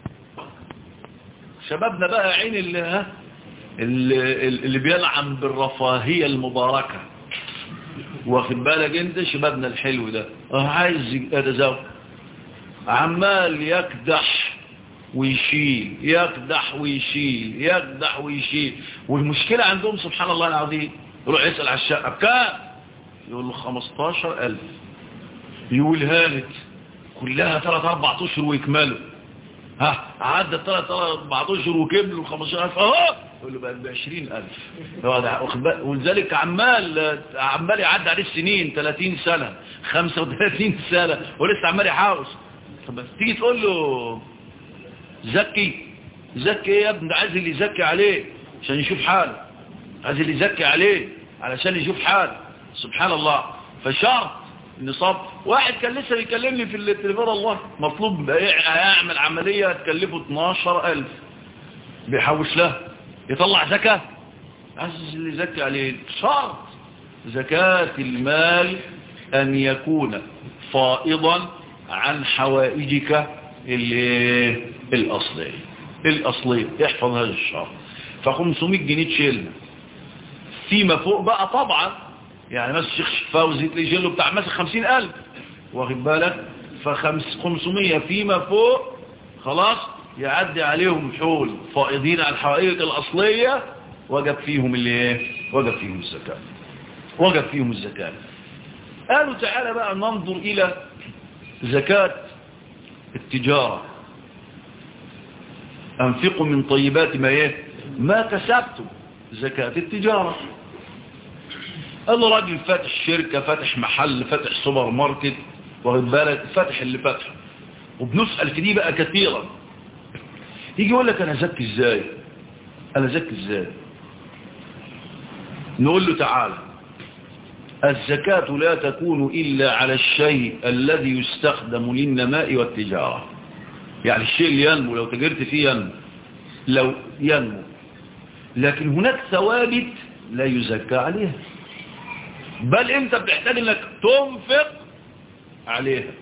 شبابنا بقى عين اللي ها اللي, اللي بيلعن بالرفاهيه المباركه واخد بالك انت شبابنا الحلو ده اه عايز يتزوج عمال يكدح ويشيل يكدح ويشيل يكدح ويشيل والمشكلة عندهم سبحان الله العظيم يروح يسأل على الشقة بكام يقول له 15000 يقول هانت كلها 3 4 اشهر ويكملوا ها عدى 3 4 اشهر وكملوا 15000 اهو يقول له بقى ب 20000 ولذلك عمال عمال يعدي عليه السنين 30 سنة 35 سنة ولسه عمال يحاوش طب تيجي تقول له زكي زكي ايه يا ابني عايز اللي يزكي عليه عشان يشوف حاله عايز اللي يزكي عليه علشان يشوف حاله سبحان الله فشرط النصاب واحد كان لسه بيكلمني في التليفون الله مطلوب هيعمل عملية تكلفه 12000 بيحوش له يطلع زكاة عايز اللي يزكي عليه شرط زكاة المال أن يكون فائضا عن حوائجك الأصلية الأصلية احفظ هذا الشرط ف500 جنيه تشيلنا فيما فوق بقى طبعا يعني مثلا الشيخ فوزي تلاقي له بتاع مثلا 50000 واخد بالك ف500 فيما فوق خلاص يعدي عليهم حول فائضين عن الحوائج الأصلية وجب فيهم اللي ايه وجب فيهم الزكاة وجب فيهم الزكاة قالوا تعالى بقى ننظر إلى زكاة التجارة أنفقوا من طيبات ما إيه ما كسبتم زكاة التجارة قال له راجل فاتح شركة فاتح محل فاتح سوبر ماركت واخد بالك فاتح اللي فاتحه وبنسأل في دي بقى كثيرا يجي يقول لك أنا زكي إزاي أنا زكي إزاي نقول له تعالى الزكاة لا تكون إلا على الشيء الذي يستخدم للنماء والتجارة يعني الشيء اللي ينمو لو تجرت فيه ينمو لو ينمو لكن هناك ثوابت لا يزكى عليها بل انت بتحتاج انك تنفق عليها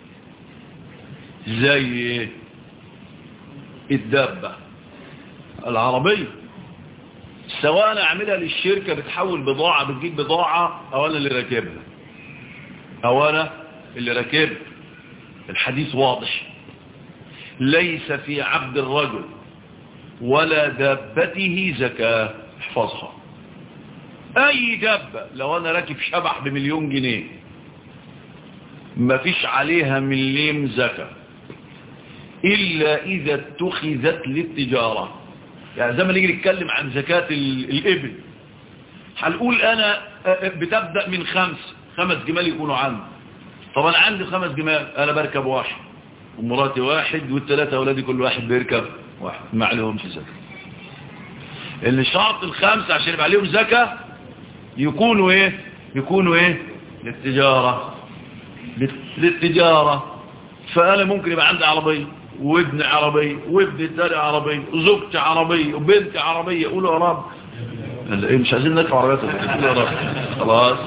زي الدابة العربية سواء انا اعملها للشركة بتحول بضاعة بتجيب بضاعة او انا اللي راكبها او انا اللي راكبها الحديث واضح ليس في عبد الرجل ولا دابته زكاة احفظها اي دابة لو انا راكب شبح بمليون جنيه مفيش عليها مليم زكاة الا اذا اتخذت للتجارة يعني زي ما نيجي نتكلم عن زكاة الابل هنقول انا بتبدأ من خمس خمس جمال يكونوا عندي طبعا عندي خمس جمال انا بركب واحد ومراتي واحد والثلاثة اولادي كل واحد بيركب واحد ما عليهمش زكاة اللي شرط الخمسة عشان يبقى عليهم زكاة يكونوا ايه يكونوا ايه للتجارة للتجارة فانا ممكن يبقى عندي عربية وابن عربي وابن الثاني عربي وزوجتي عربية وبنتي عربية قولوا يا رب ايه مش عايزين نرفع عربيات قولوا يا رب خلاص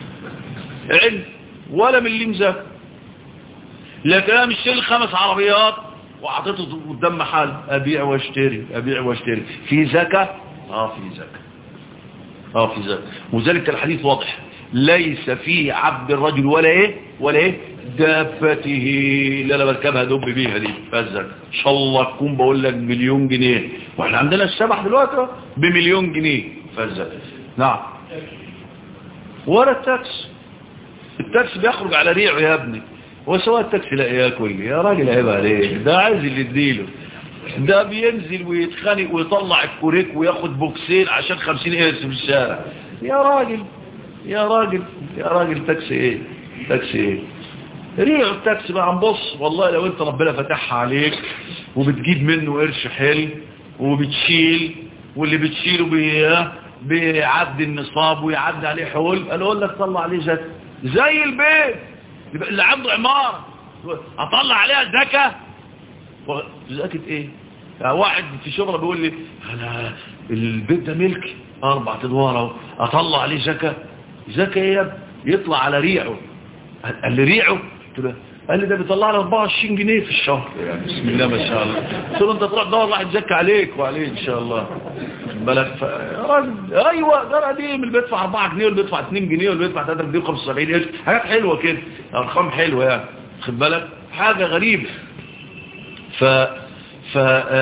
علم ولا من اللي مزاك لكن انا مش شايل خمس عربيات وعطيته قدام محل ابيع واشتري ابيع واشتري في زكاة اه في زكاة اه في زكاة وذلك الحديث واضح ليس في عبد الرجل ولا ايه ولا ايه دابته اللي انا بركبها دب بيها دي فالزكاة ان شاء الله تكون بقول لك مليون جنيه واحنا عندنا السبح دلوقتي بمليون جنيه فالزكاة نعم ولا التاكس التاكس بيخرج على ريعه يا ابني هو سواء التاكسي لا ياكل يا راجل عيب عليك ده عايز اللي يديله ده بينزل ويتخانق ويطلع الكوريك وياخد بوكسين عشان خمسين قرش في الشارع يا راجل يا راجل يا راجل تاكسي ايه تاكسي ايه ريع التاكسي بقى نبص والله لو انت ربنا فتحها عليك وبتجيب منه قرش حلو وبتشيل واللي بتشيله بي بيعدي النصاب ويعدي عليه حول انا اقول لك طلع عليه زكاه زي البيت يبقى اللي عنده عمارة اطلع عليها زكاة زكاة ايه يعني واحد في شغله بيقول لي انا البيت ده ملكي اربع ادوار اطلع عليه زكاة زكاة ايه يا يطلع على ريعه قال لي ريعه قال لي ده بيطلع لي 24 جنيه في الشهر يعني بسم الله ما شاء الله قلت له انت تروح دور واحد زكى عليك وعليه ان شاء الله بالك ف... راجل ايوه ده قديم اللي بيدفع 4 جنيه واللي بيدفع 2 جنيه واللي بيدفع 3 جنيه و75 قرش حاجات حلوه كده ارقام حلوه يعني خد بالك حاجه غريبه ف ف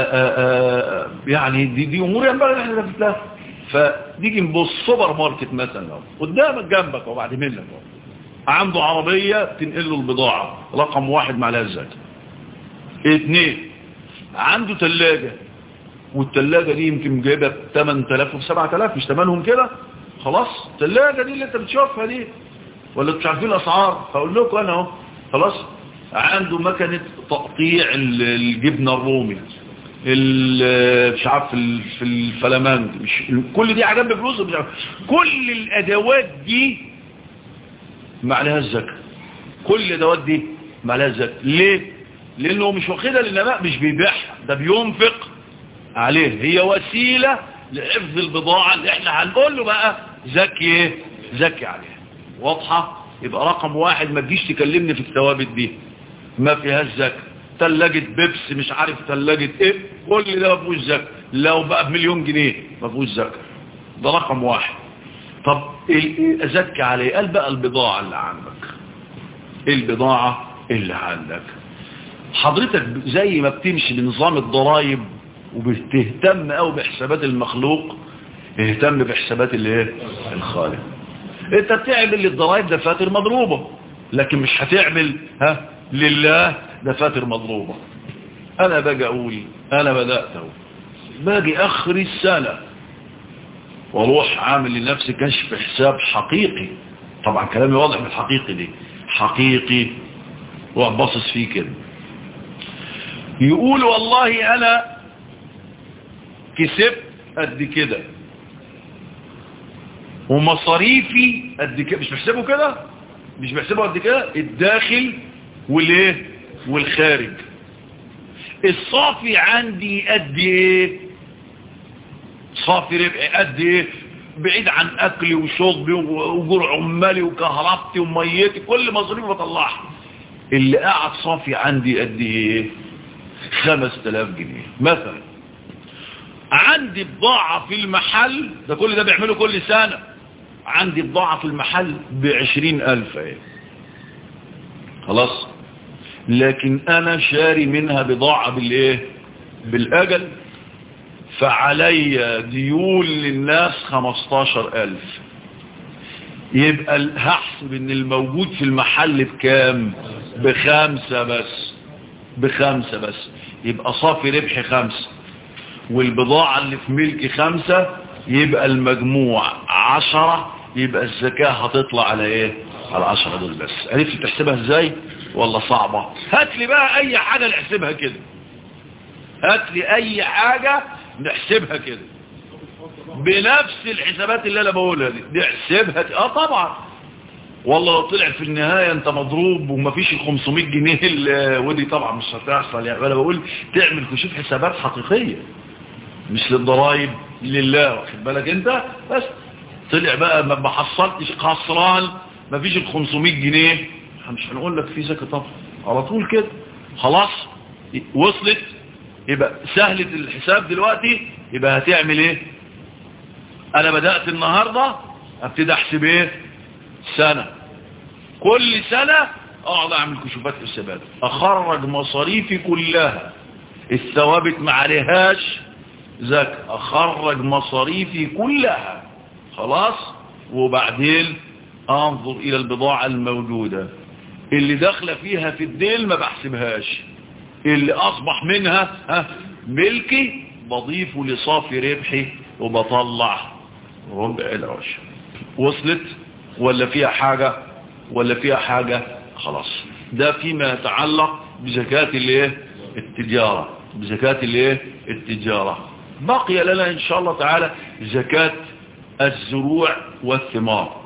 يعني دي دي امور ينبغي ان احنا نفتها فنيجي نبص سوبر ماركت مثلا قدامك جنبك وبعد منك اهو عنده عربية تنقل له البضاعة رقم واحد معلها الزكاة اثنين عنده تلاجة والتلاجة دي يمكن جايبها ب 8000 و 7000 مش تمنهم كده خلاص التلاجة دي اللي انت بتشوفها دي ولا مش عارفين الاسعار هقول لكم انا اهو خلاص عنده مكنة تقطيع الجبنة الرومي مش عارف في الفلامنج مش كل دي حاجات بفلوس مش عارف كل الادوات دي معلها الزكاة كل الادوات دي معلها الزكاة ليه لانه مش واخدها للنماء مش بيبيعها ده بينفق عليه هي وسيلة لحفظ البضاعة اللي احنا هنقول له بقى زكي ايه زكي عليها واضحة يبقى رقم واحد ما تجيش تكلمني في الثوابت دي ما فيهاش زكاة ثلاجة بيبس مش عارف ثلاجة ايه كل ده ما فيهوش زكاة لو بقى بمليون جنيه ما فيهوش زكاة ده رقم واحد طب ايه ازكي عليه قال بقى البضاعة اللي عندك ايه البضاعة اللي عندك حضرتك زي ما بتمشي بنظام الضرائب وبتهتم او بحسابات المخلوق اهتم بحسابات الايه الخالق انت بتعمل للضرائب دفاتر مضروبة لكن مش هتعمل ها لله دفاتر مضروبة انا باجي اقول انا بدأت اهو باجي اخر السنة واروح عامل لنفسي كشف حساب حقيقي طبعا كلامي واضح بالحقيقي دي حقيقي وابصص فيه كده يقول والله انا كسبت قد كده ومصاريفي قد كده مش بحسبه كده مش بحسبه قد كده الداخل والايه والخارج الصافي عندي قد ايه صافي ربحي قد ايه بعيد عن اكلي وشربي واجور عمالي وكهربتي وميتي كل مصاريفي بطلعها اللي قاعد صافي عندي قد ايه 5000 جنيه مثلا عندي بضاعة في المحل ده كل ده بيعمله كل سنة عندي بضاعة في المحل بعشرين ألف ايه خلاص لكن أنا شاري منها بضاعة بالإيه بالأجل فعلي ديون للناس خمستاشر ألف يبقى هحسب ان الموجود في المحل بكام بخمسة بس بخمسة بس يبقى صافي ربح خمسة والبضاعة اللي في ملكي خمسة يبقى المجموع عشرة يبقى الزكاة هتطلع على ايه على عشرة دول بس عرفت تحسبها ازاي ولا صعبة هات لي بقى اي حاجة نحسبها كده هات لي اي حاجة نحسبها كده بنفس الحسابات اللي انا بقولها دي نحسبها اه طبعا والله لو طلع في النهاية انت مضروب ومفيش ال 500 جنيه ودي طبعا مش هتحصل يعني انا بقول تعمل كشوف حسابات حقيقية مش للضرائب لله واخد بالك انت بس طلع بقى ما حصلتش خسران مفيش ال 500 جنيه مش هنقول لك في زكاة طبعا على طول كده خلاص وصلت يبقى سهلة الحساب دلوقتي يبقى هتعمل ايه انا بدأت النهاردة ابتدي احسب ايه سنة كل سنة اقعد اعمل كشوفات حسابات اخرج مصاريفي كلها الثوابت ما عليهاش زكاة اخرج مصاريفي كلها خلاص وبعدين انظر الى البضاعة الموجودة اللي داخله فيها في الدين ما بحسبهاش اللي اصبح منها ها ملكي بضيفه لصافي ربحي وبطلع ربع العشر وصلت ولا فيها حاجة ولا فيها حاجة خلاص ده فيما يتعلق بزكاة الايه التجارة بزكاة الايه التجارة بقي لنا ان شاء الله تعالى زكاة الزروع والثمار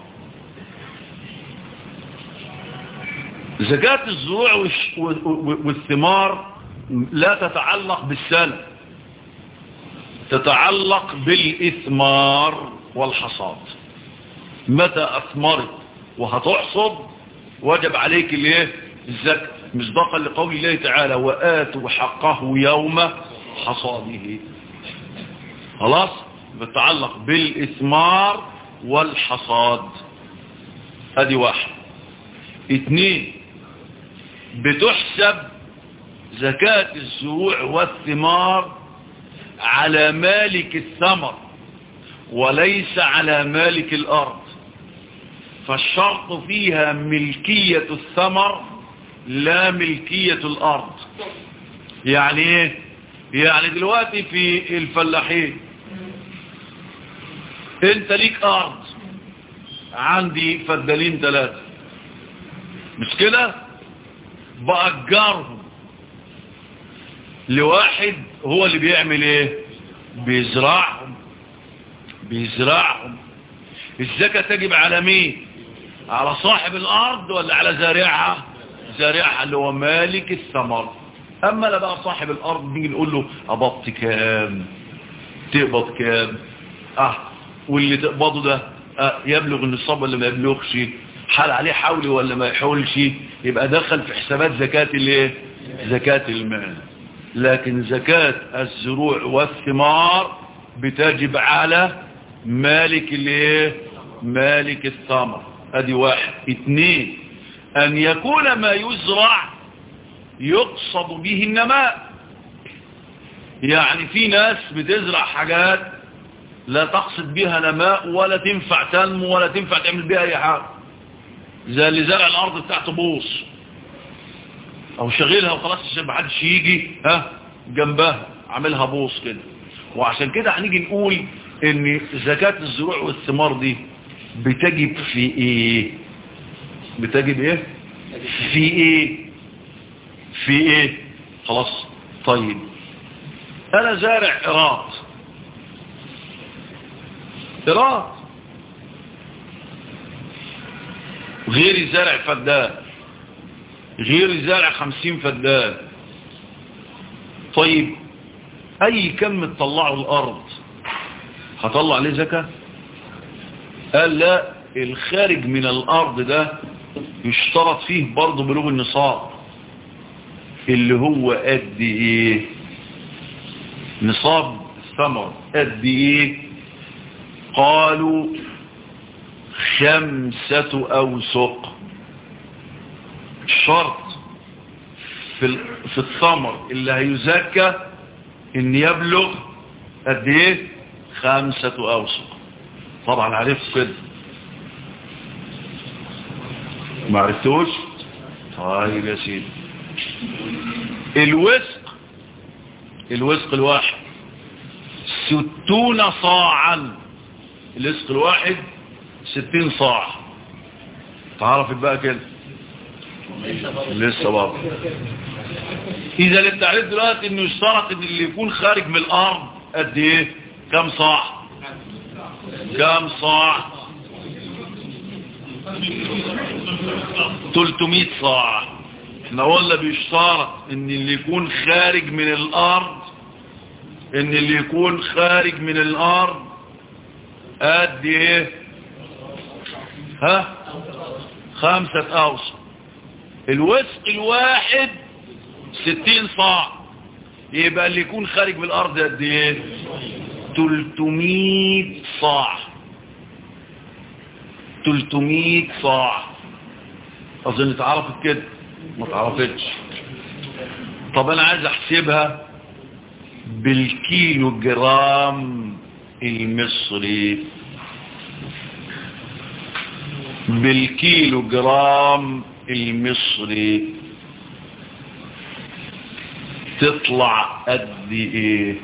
زكاة الزروع والثمار لا تتعلق بالسنة تتعلق بالإثمار والحصاد متى أثمرت وهتحصد وجب عليك الايه الزكاة مصداقا لقول الله تعالى وآتوا حقه يوم حصاده خلاص بتتعلق بالإثمار والحصاد ادي واحد اتنين بتحسب زكاة الزروع والثمار على مالك الثمر وليس على مالك الأرض فالشرط فيها ملكية الثمر لا ملكية الأرض يعني ايه يعني دلوقتي في الفلاحين انت ليك أرض عندي فدالين ثلاثة مش كده بأجرهم لواحد هو اللي بيعمل ايه بيزرعهم بيزرعهم الزكاة تجب على مين على صاحب الارض ولا على زارعها زارعها اللي هو مالك الثمر اما لا بقى صاحب الارض نيجي نقول له قبضت كام تقبض كام اه واللي تقبضه ده آه يبلغ النصاب ولا ما يبلغش حال عليه حولي ولا ما يحولش يبقى دخل في حسابات زكاة الايه زكاة المال لكن زكاة الزروع والثمار بتجب على مالك الايه مالك الثمر ادي واحد اثنين ان يكون ما يزرع يقصد به النماء يعني في ناس بتزرع حاجات لا تقصد بها نماء ولا تنفع تنمو ولا تنفع تعمل بها اي حاجة زي اللي زرع الارض بتاعته بوص او شغلها وخلاص عشان محدش يجي ها جنبها عاملها بوص كده وعشان كده هنيجي نقول ان زكاة الزروع والثمار دي بتجب في ايه بتجب ايه في ايه في ايه خلاص طيب انا زارع ايراد ايراد غيري زارع فدان غيري زارع خمسين فدان طيب اي كم تطلعه الارض هطلع عليه زكاة قال لا الخارج من الارض ده يشترط فيه برضه بلوغ النصاب اللي هو قد ايه نصاب الثمر قد ايه قالوا خمسة اوسق الشرط في في الثمر اللي هيزكى ان يبلغ قد ايه خمسة اوسق طبعا عرفت كده ما عرفتوش طيب يا سيدي الوسق الوسق الواحد ستون صاعا الوسق الواحد ستين صاع تعرفت بقى كده لسه برضه اذا للتعريف دلوقتي انه يشترط ان اللي يكون خارج من الارض قد ايه كم صاع كم صاع 300 صاع احنا قلنا بيشترط ان اللي يكون خارج من الارض ان اللي يكون خارج من الارض قد ايه ها خمسة اوسط الوسق الواحد ستين صاع يبقى اللي يكون خارج من الارض قد ايه تلتمية صاع تلتمية صاع اظن اتعرفت كده ما اتعرفتش طب انا عايز احسبها بالكيلو جرام المصري بالكيلو جرام المصري تطلع قد ايه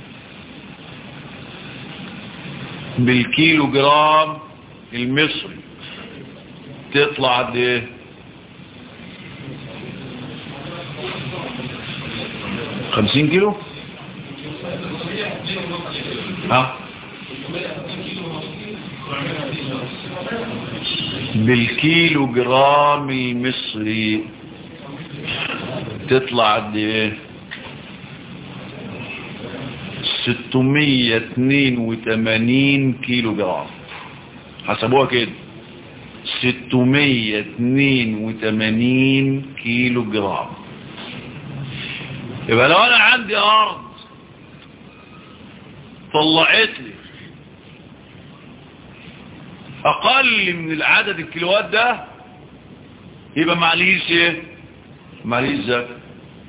بالكيلو جرام المصري تطلع قد ايه خمسين كيلو ها بالكيلو جرام المصري تطلع قد ايه 682 كيلو جرام حسبوها كده 682 كيلو جرام يبقى لو انا عندي ارض طلعت لي اقل من العدد الكيلوات ده يبقى معليش ايه معليش زكاه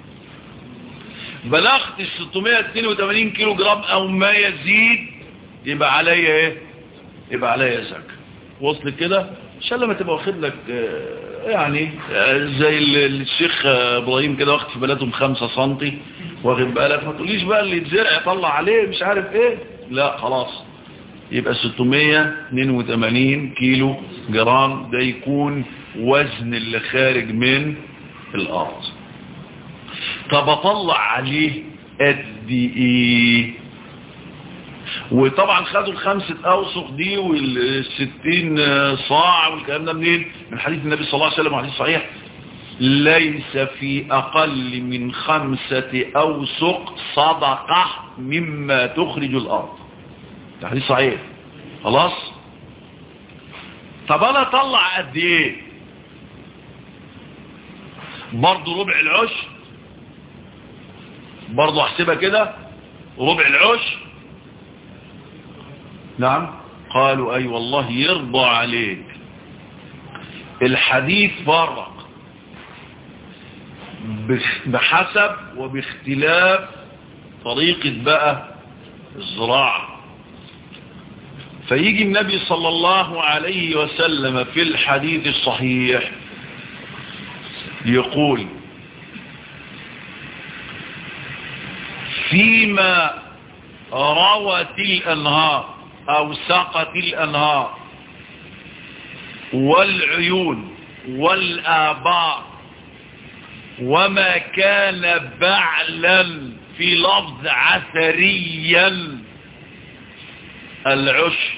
بلغت ال 682 كيلو جرام او ما يزيد يبقى عليا ايه يبقى عليا زكاه وصل كده ان شاء الله ما تبقى واخد لك يعني زي الشيخ ابراهيم كده واخد في بلدهم 5 سم واخد بالك ما تقوليش بقى اللي يتزرع يطلع عليه مش عارف ايه لا خلاص يبقى 682 كيلو جرام ده يكون وزن اللي خارج من الارض طب اطلع عليه قد ايه وطبعا خدوا الخمسة اوسق دي والستين صاع والكلام ده منين من حديث النبي صلى الله عليه وسلم وحديث صحيح ليس في اقل من خمسة اوسق صدقة مما تخرج الارض ده حديث صحيح خلاص طب انا اطلع قد ايه برضه ربع العشر برضه احسبها كده ربع العشر نعم قالوا اي والله يرضى عليك الحديث فرق بحسب وباختلاف طريقة بقى الزراعة فيجي النبي صلى الله عليه وسلم في الحديث الصحيح يقول فيما روت الأنهار أو سقت الأنهار والعيون والآباء وما كان بعلا في لفظ عثريا العشر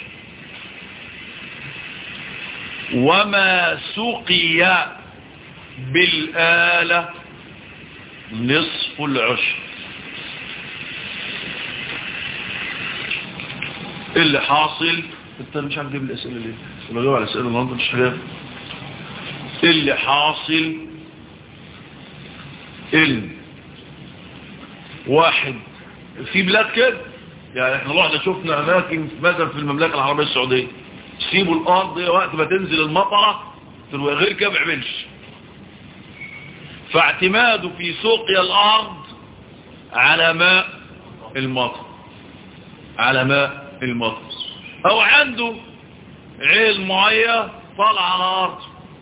وما سقي بالآلة نصف العشر اللي حاصل انت مش عارف تجيب الاسئله ليه ولا جاوب على الاسئله النهارده مش عارف اللي حاصل ان واحد في بلاد كده يعني احنا رحنا شفنا اماكن مثلا في المملكه العربيه السعوديه سيبوا الارض وقت ما تنزل المطره تروي غير كده ما بيعملش فاعتماده في سقيا الارض على ماء المطر على ماء المطر او عنده عيل ميه طالع على الارض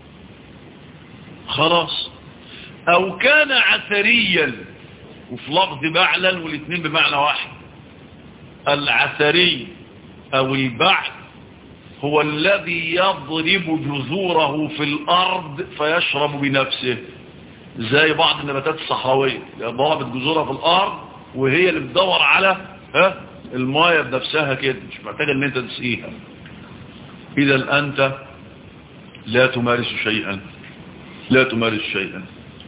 خلاص او كان عثريا وفي لفظ بعلا والاثنين بمعنى واحد العثري او البعث هو الذي يضرب جذوره في الارض فيشرب بنفسه زي بعض النباتات الصحراوية ضربت جذورها في الارض وهي اللي بتدور على ها المايه بنفسها كده مش محتاجه ان انت تسقيها اذا انت لا تمارس شيئا لا تمارس شيئا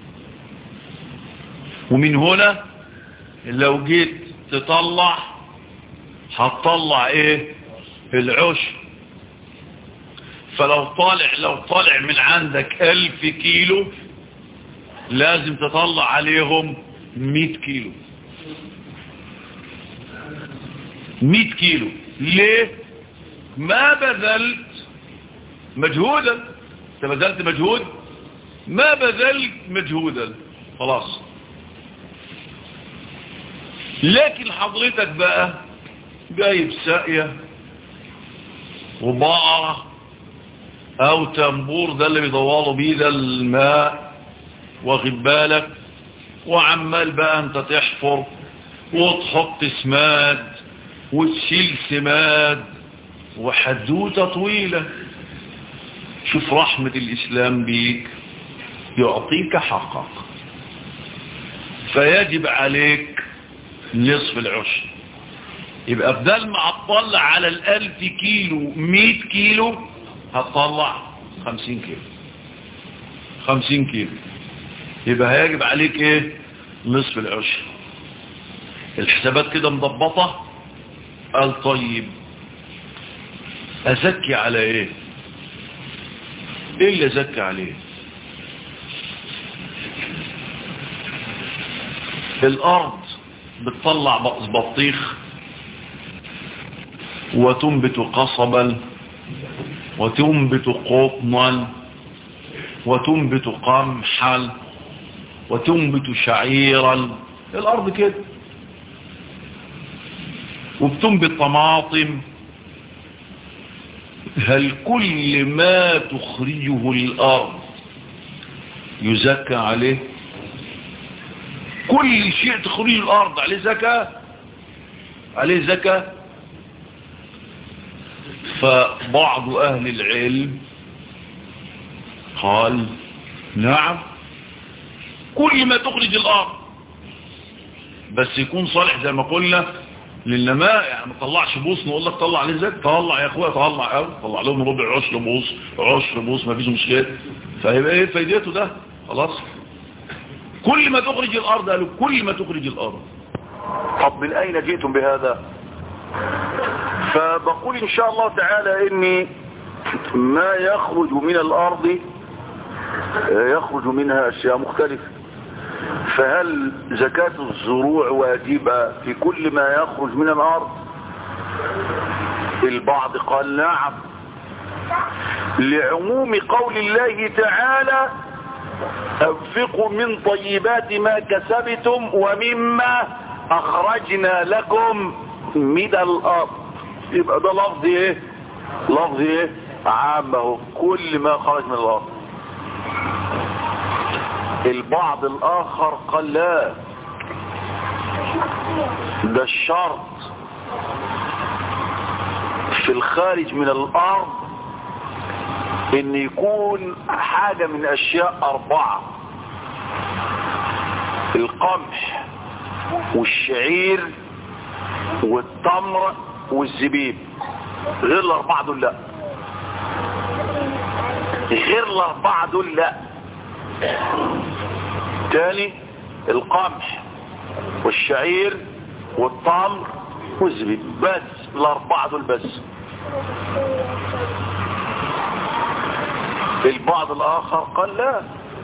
ومن هنا لو جيت تطلع هتطلع ايه العشر فلو طالع لو طالع من عندك الف كيلو لازم تطلع عليهم مئة كيلو مئة كيلو ليه ما بذلت مجهودا انت بذلت مجهود ما بذلت مجهودا خلاص لكن حضرتك بقى جايب ساقية وبقرة او تنبور ده اللي بيدوروا بيه ده الماء واخد بالك وعمال بقى انت تحفر وتحط سماد وتشيل سماد وحدوتة طويلة شوف رحمة الإسلام بيك يعطيك حقك فيجب عليك نصف العشر يبقى بدل ما هتطلع على الألف كيلو مئة كيلو هتطلع خمسين كيلو خمسين كيلو يبقى هيجب عليك ايه نصف العشر الحسابات كده مضبطة قال طيب أزكي على إيه إيه اللي أزكي عليه الأرض بتطلع بطيخ وتنبت قصبا وتنبت قطنا وتنبت قمحا وتنبت شعيرا الأرض كده وبتنبت طماطم هل كل ما تخرجه الأرض يزكى عليه كل شيء تخرجه الأرض عليه زكاة عليه زكاة فبعض أهل العلم قال نعم كل ما تخرج الأرض بس يكون صالح زي ما قلنا للنماء يعني ما تطلعش بوص نقول لك طلع عليه زكاه طلع يا اخويا طلع قوي طلع لهم ربع عشر بوص عشر بوص ما فيش مشكله فهيبقى ايه فايدته ده خلاص كل ما تخرج الارض قالوا كل ما تخرج الارض طب من اين جئتم بهذا فبقول ان شاء الله تعالى اني ما يخرج من الارض يخرج منها اشياء مختلفه فهل زكاة الزروع واجبة في كل ما يخرج من الأرض البعض قال نعم لعموم قول الله تعالى انفقوا من طيبات ما كسبتم ومما أخرجنا لكم من الأرض يبقى ده لفظ ايه لفظ ايه عام اهو كل ما خرج من الارض البعض الاخر قال لا ده الشرط في الخارج من الارض ان يكون حاجة من اشياء اربعة القمح والشعير والتمر والزبيب غير الاربعة دول لا غير الاربعة دول لا تاني القمح والشعير والتمر والزبيب بس الاربعة دول بس البعض الاخر قال لا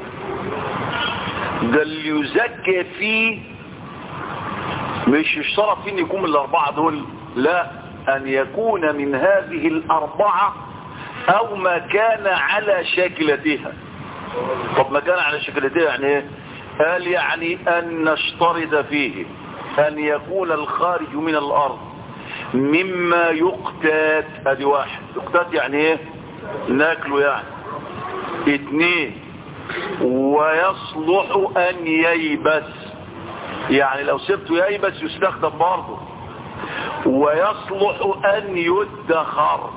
ده اللي يزكى فيه مش يشترط فيه ان يكون من الاربعة دول لا ان يكون من هذه الاربعة او ما كان على شكلتها طب ما كان على شكلتها يعني ايه قال يعني ان نشترط فيه ان يكون الخارج من الارض مما يقتات ادي واحد يقتات يعني ايه ناكله يعني اتنين ويصلح ان ييبس يعني لو سبته ييبس يستخدم برضه ويصلح ان يدخر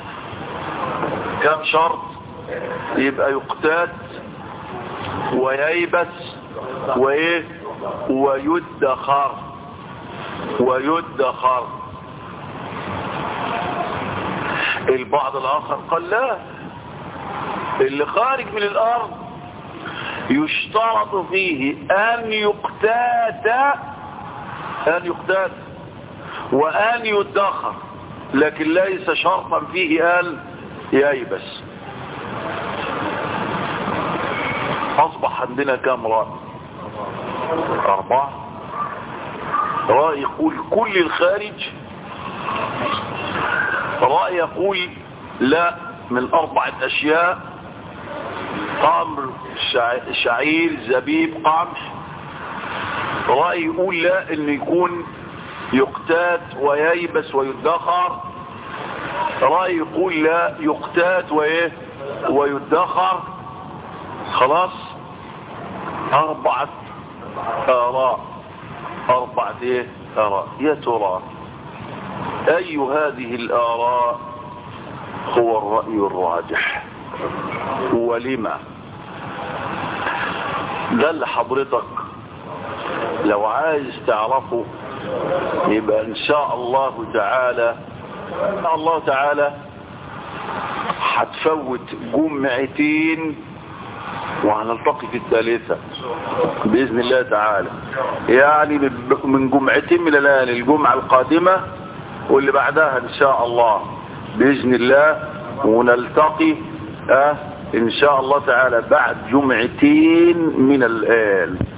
كم شرط يبقى يقتات وييبس وايه ويدخر ويدخر البعض الاخر قال لا اللي خارج من الارض يشترط فيه ان يقتات ان يقتات وان يدخر لكن ليس شرطا فيه ان ييبس اصبح عندنا كم رأي اربعة رأي يقول كل الخارج رأي يقول لا من اربعة اشياء تمر شعير زبيب قمح رأي يقول لا انه يكون يقتات وييبس ويدخر رأي يقول لا يقتات وايه ويدخر خلاص اربعة اراء اربعة ايه اراء يا ترى اي هذه الاراء هو الرأي الراجح ولما ده اللي حضرتك لو عايز تعرفه يبقى ان شاء الله تعالى الله تعالى هتفوت جمعتين وهنلتقي في الثالثة بإذن الله تعالى يعني من جمعتين من الآن الجمعة القادمة واللي بعدها إن شاء الله بإذن الله ونلتقي أه إن شاء الله تعالى بعد جمعتين من الآن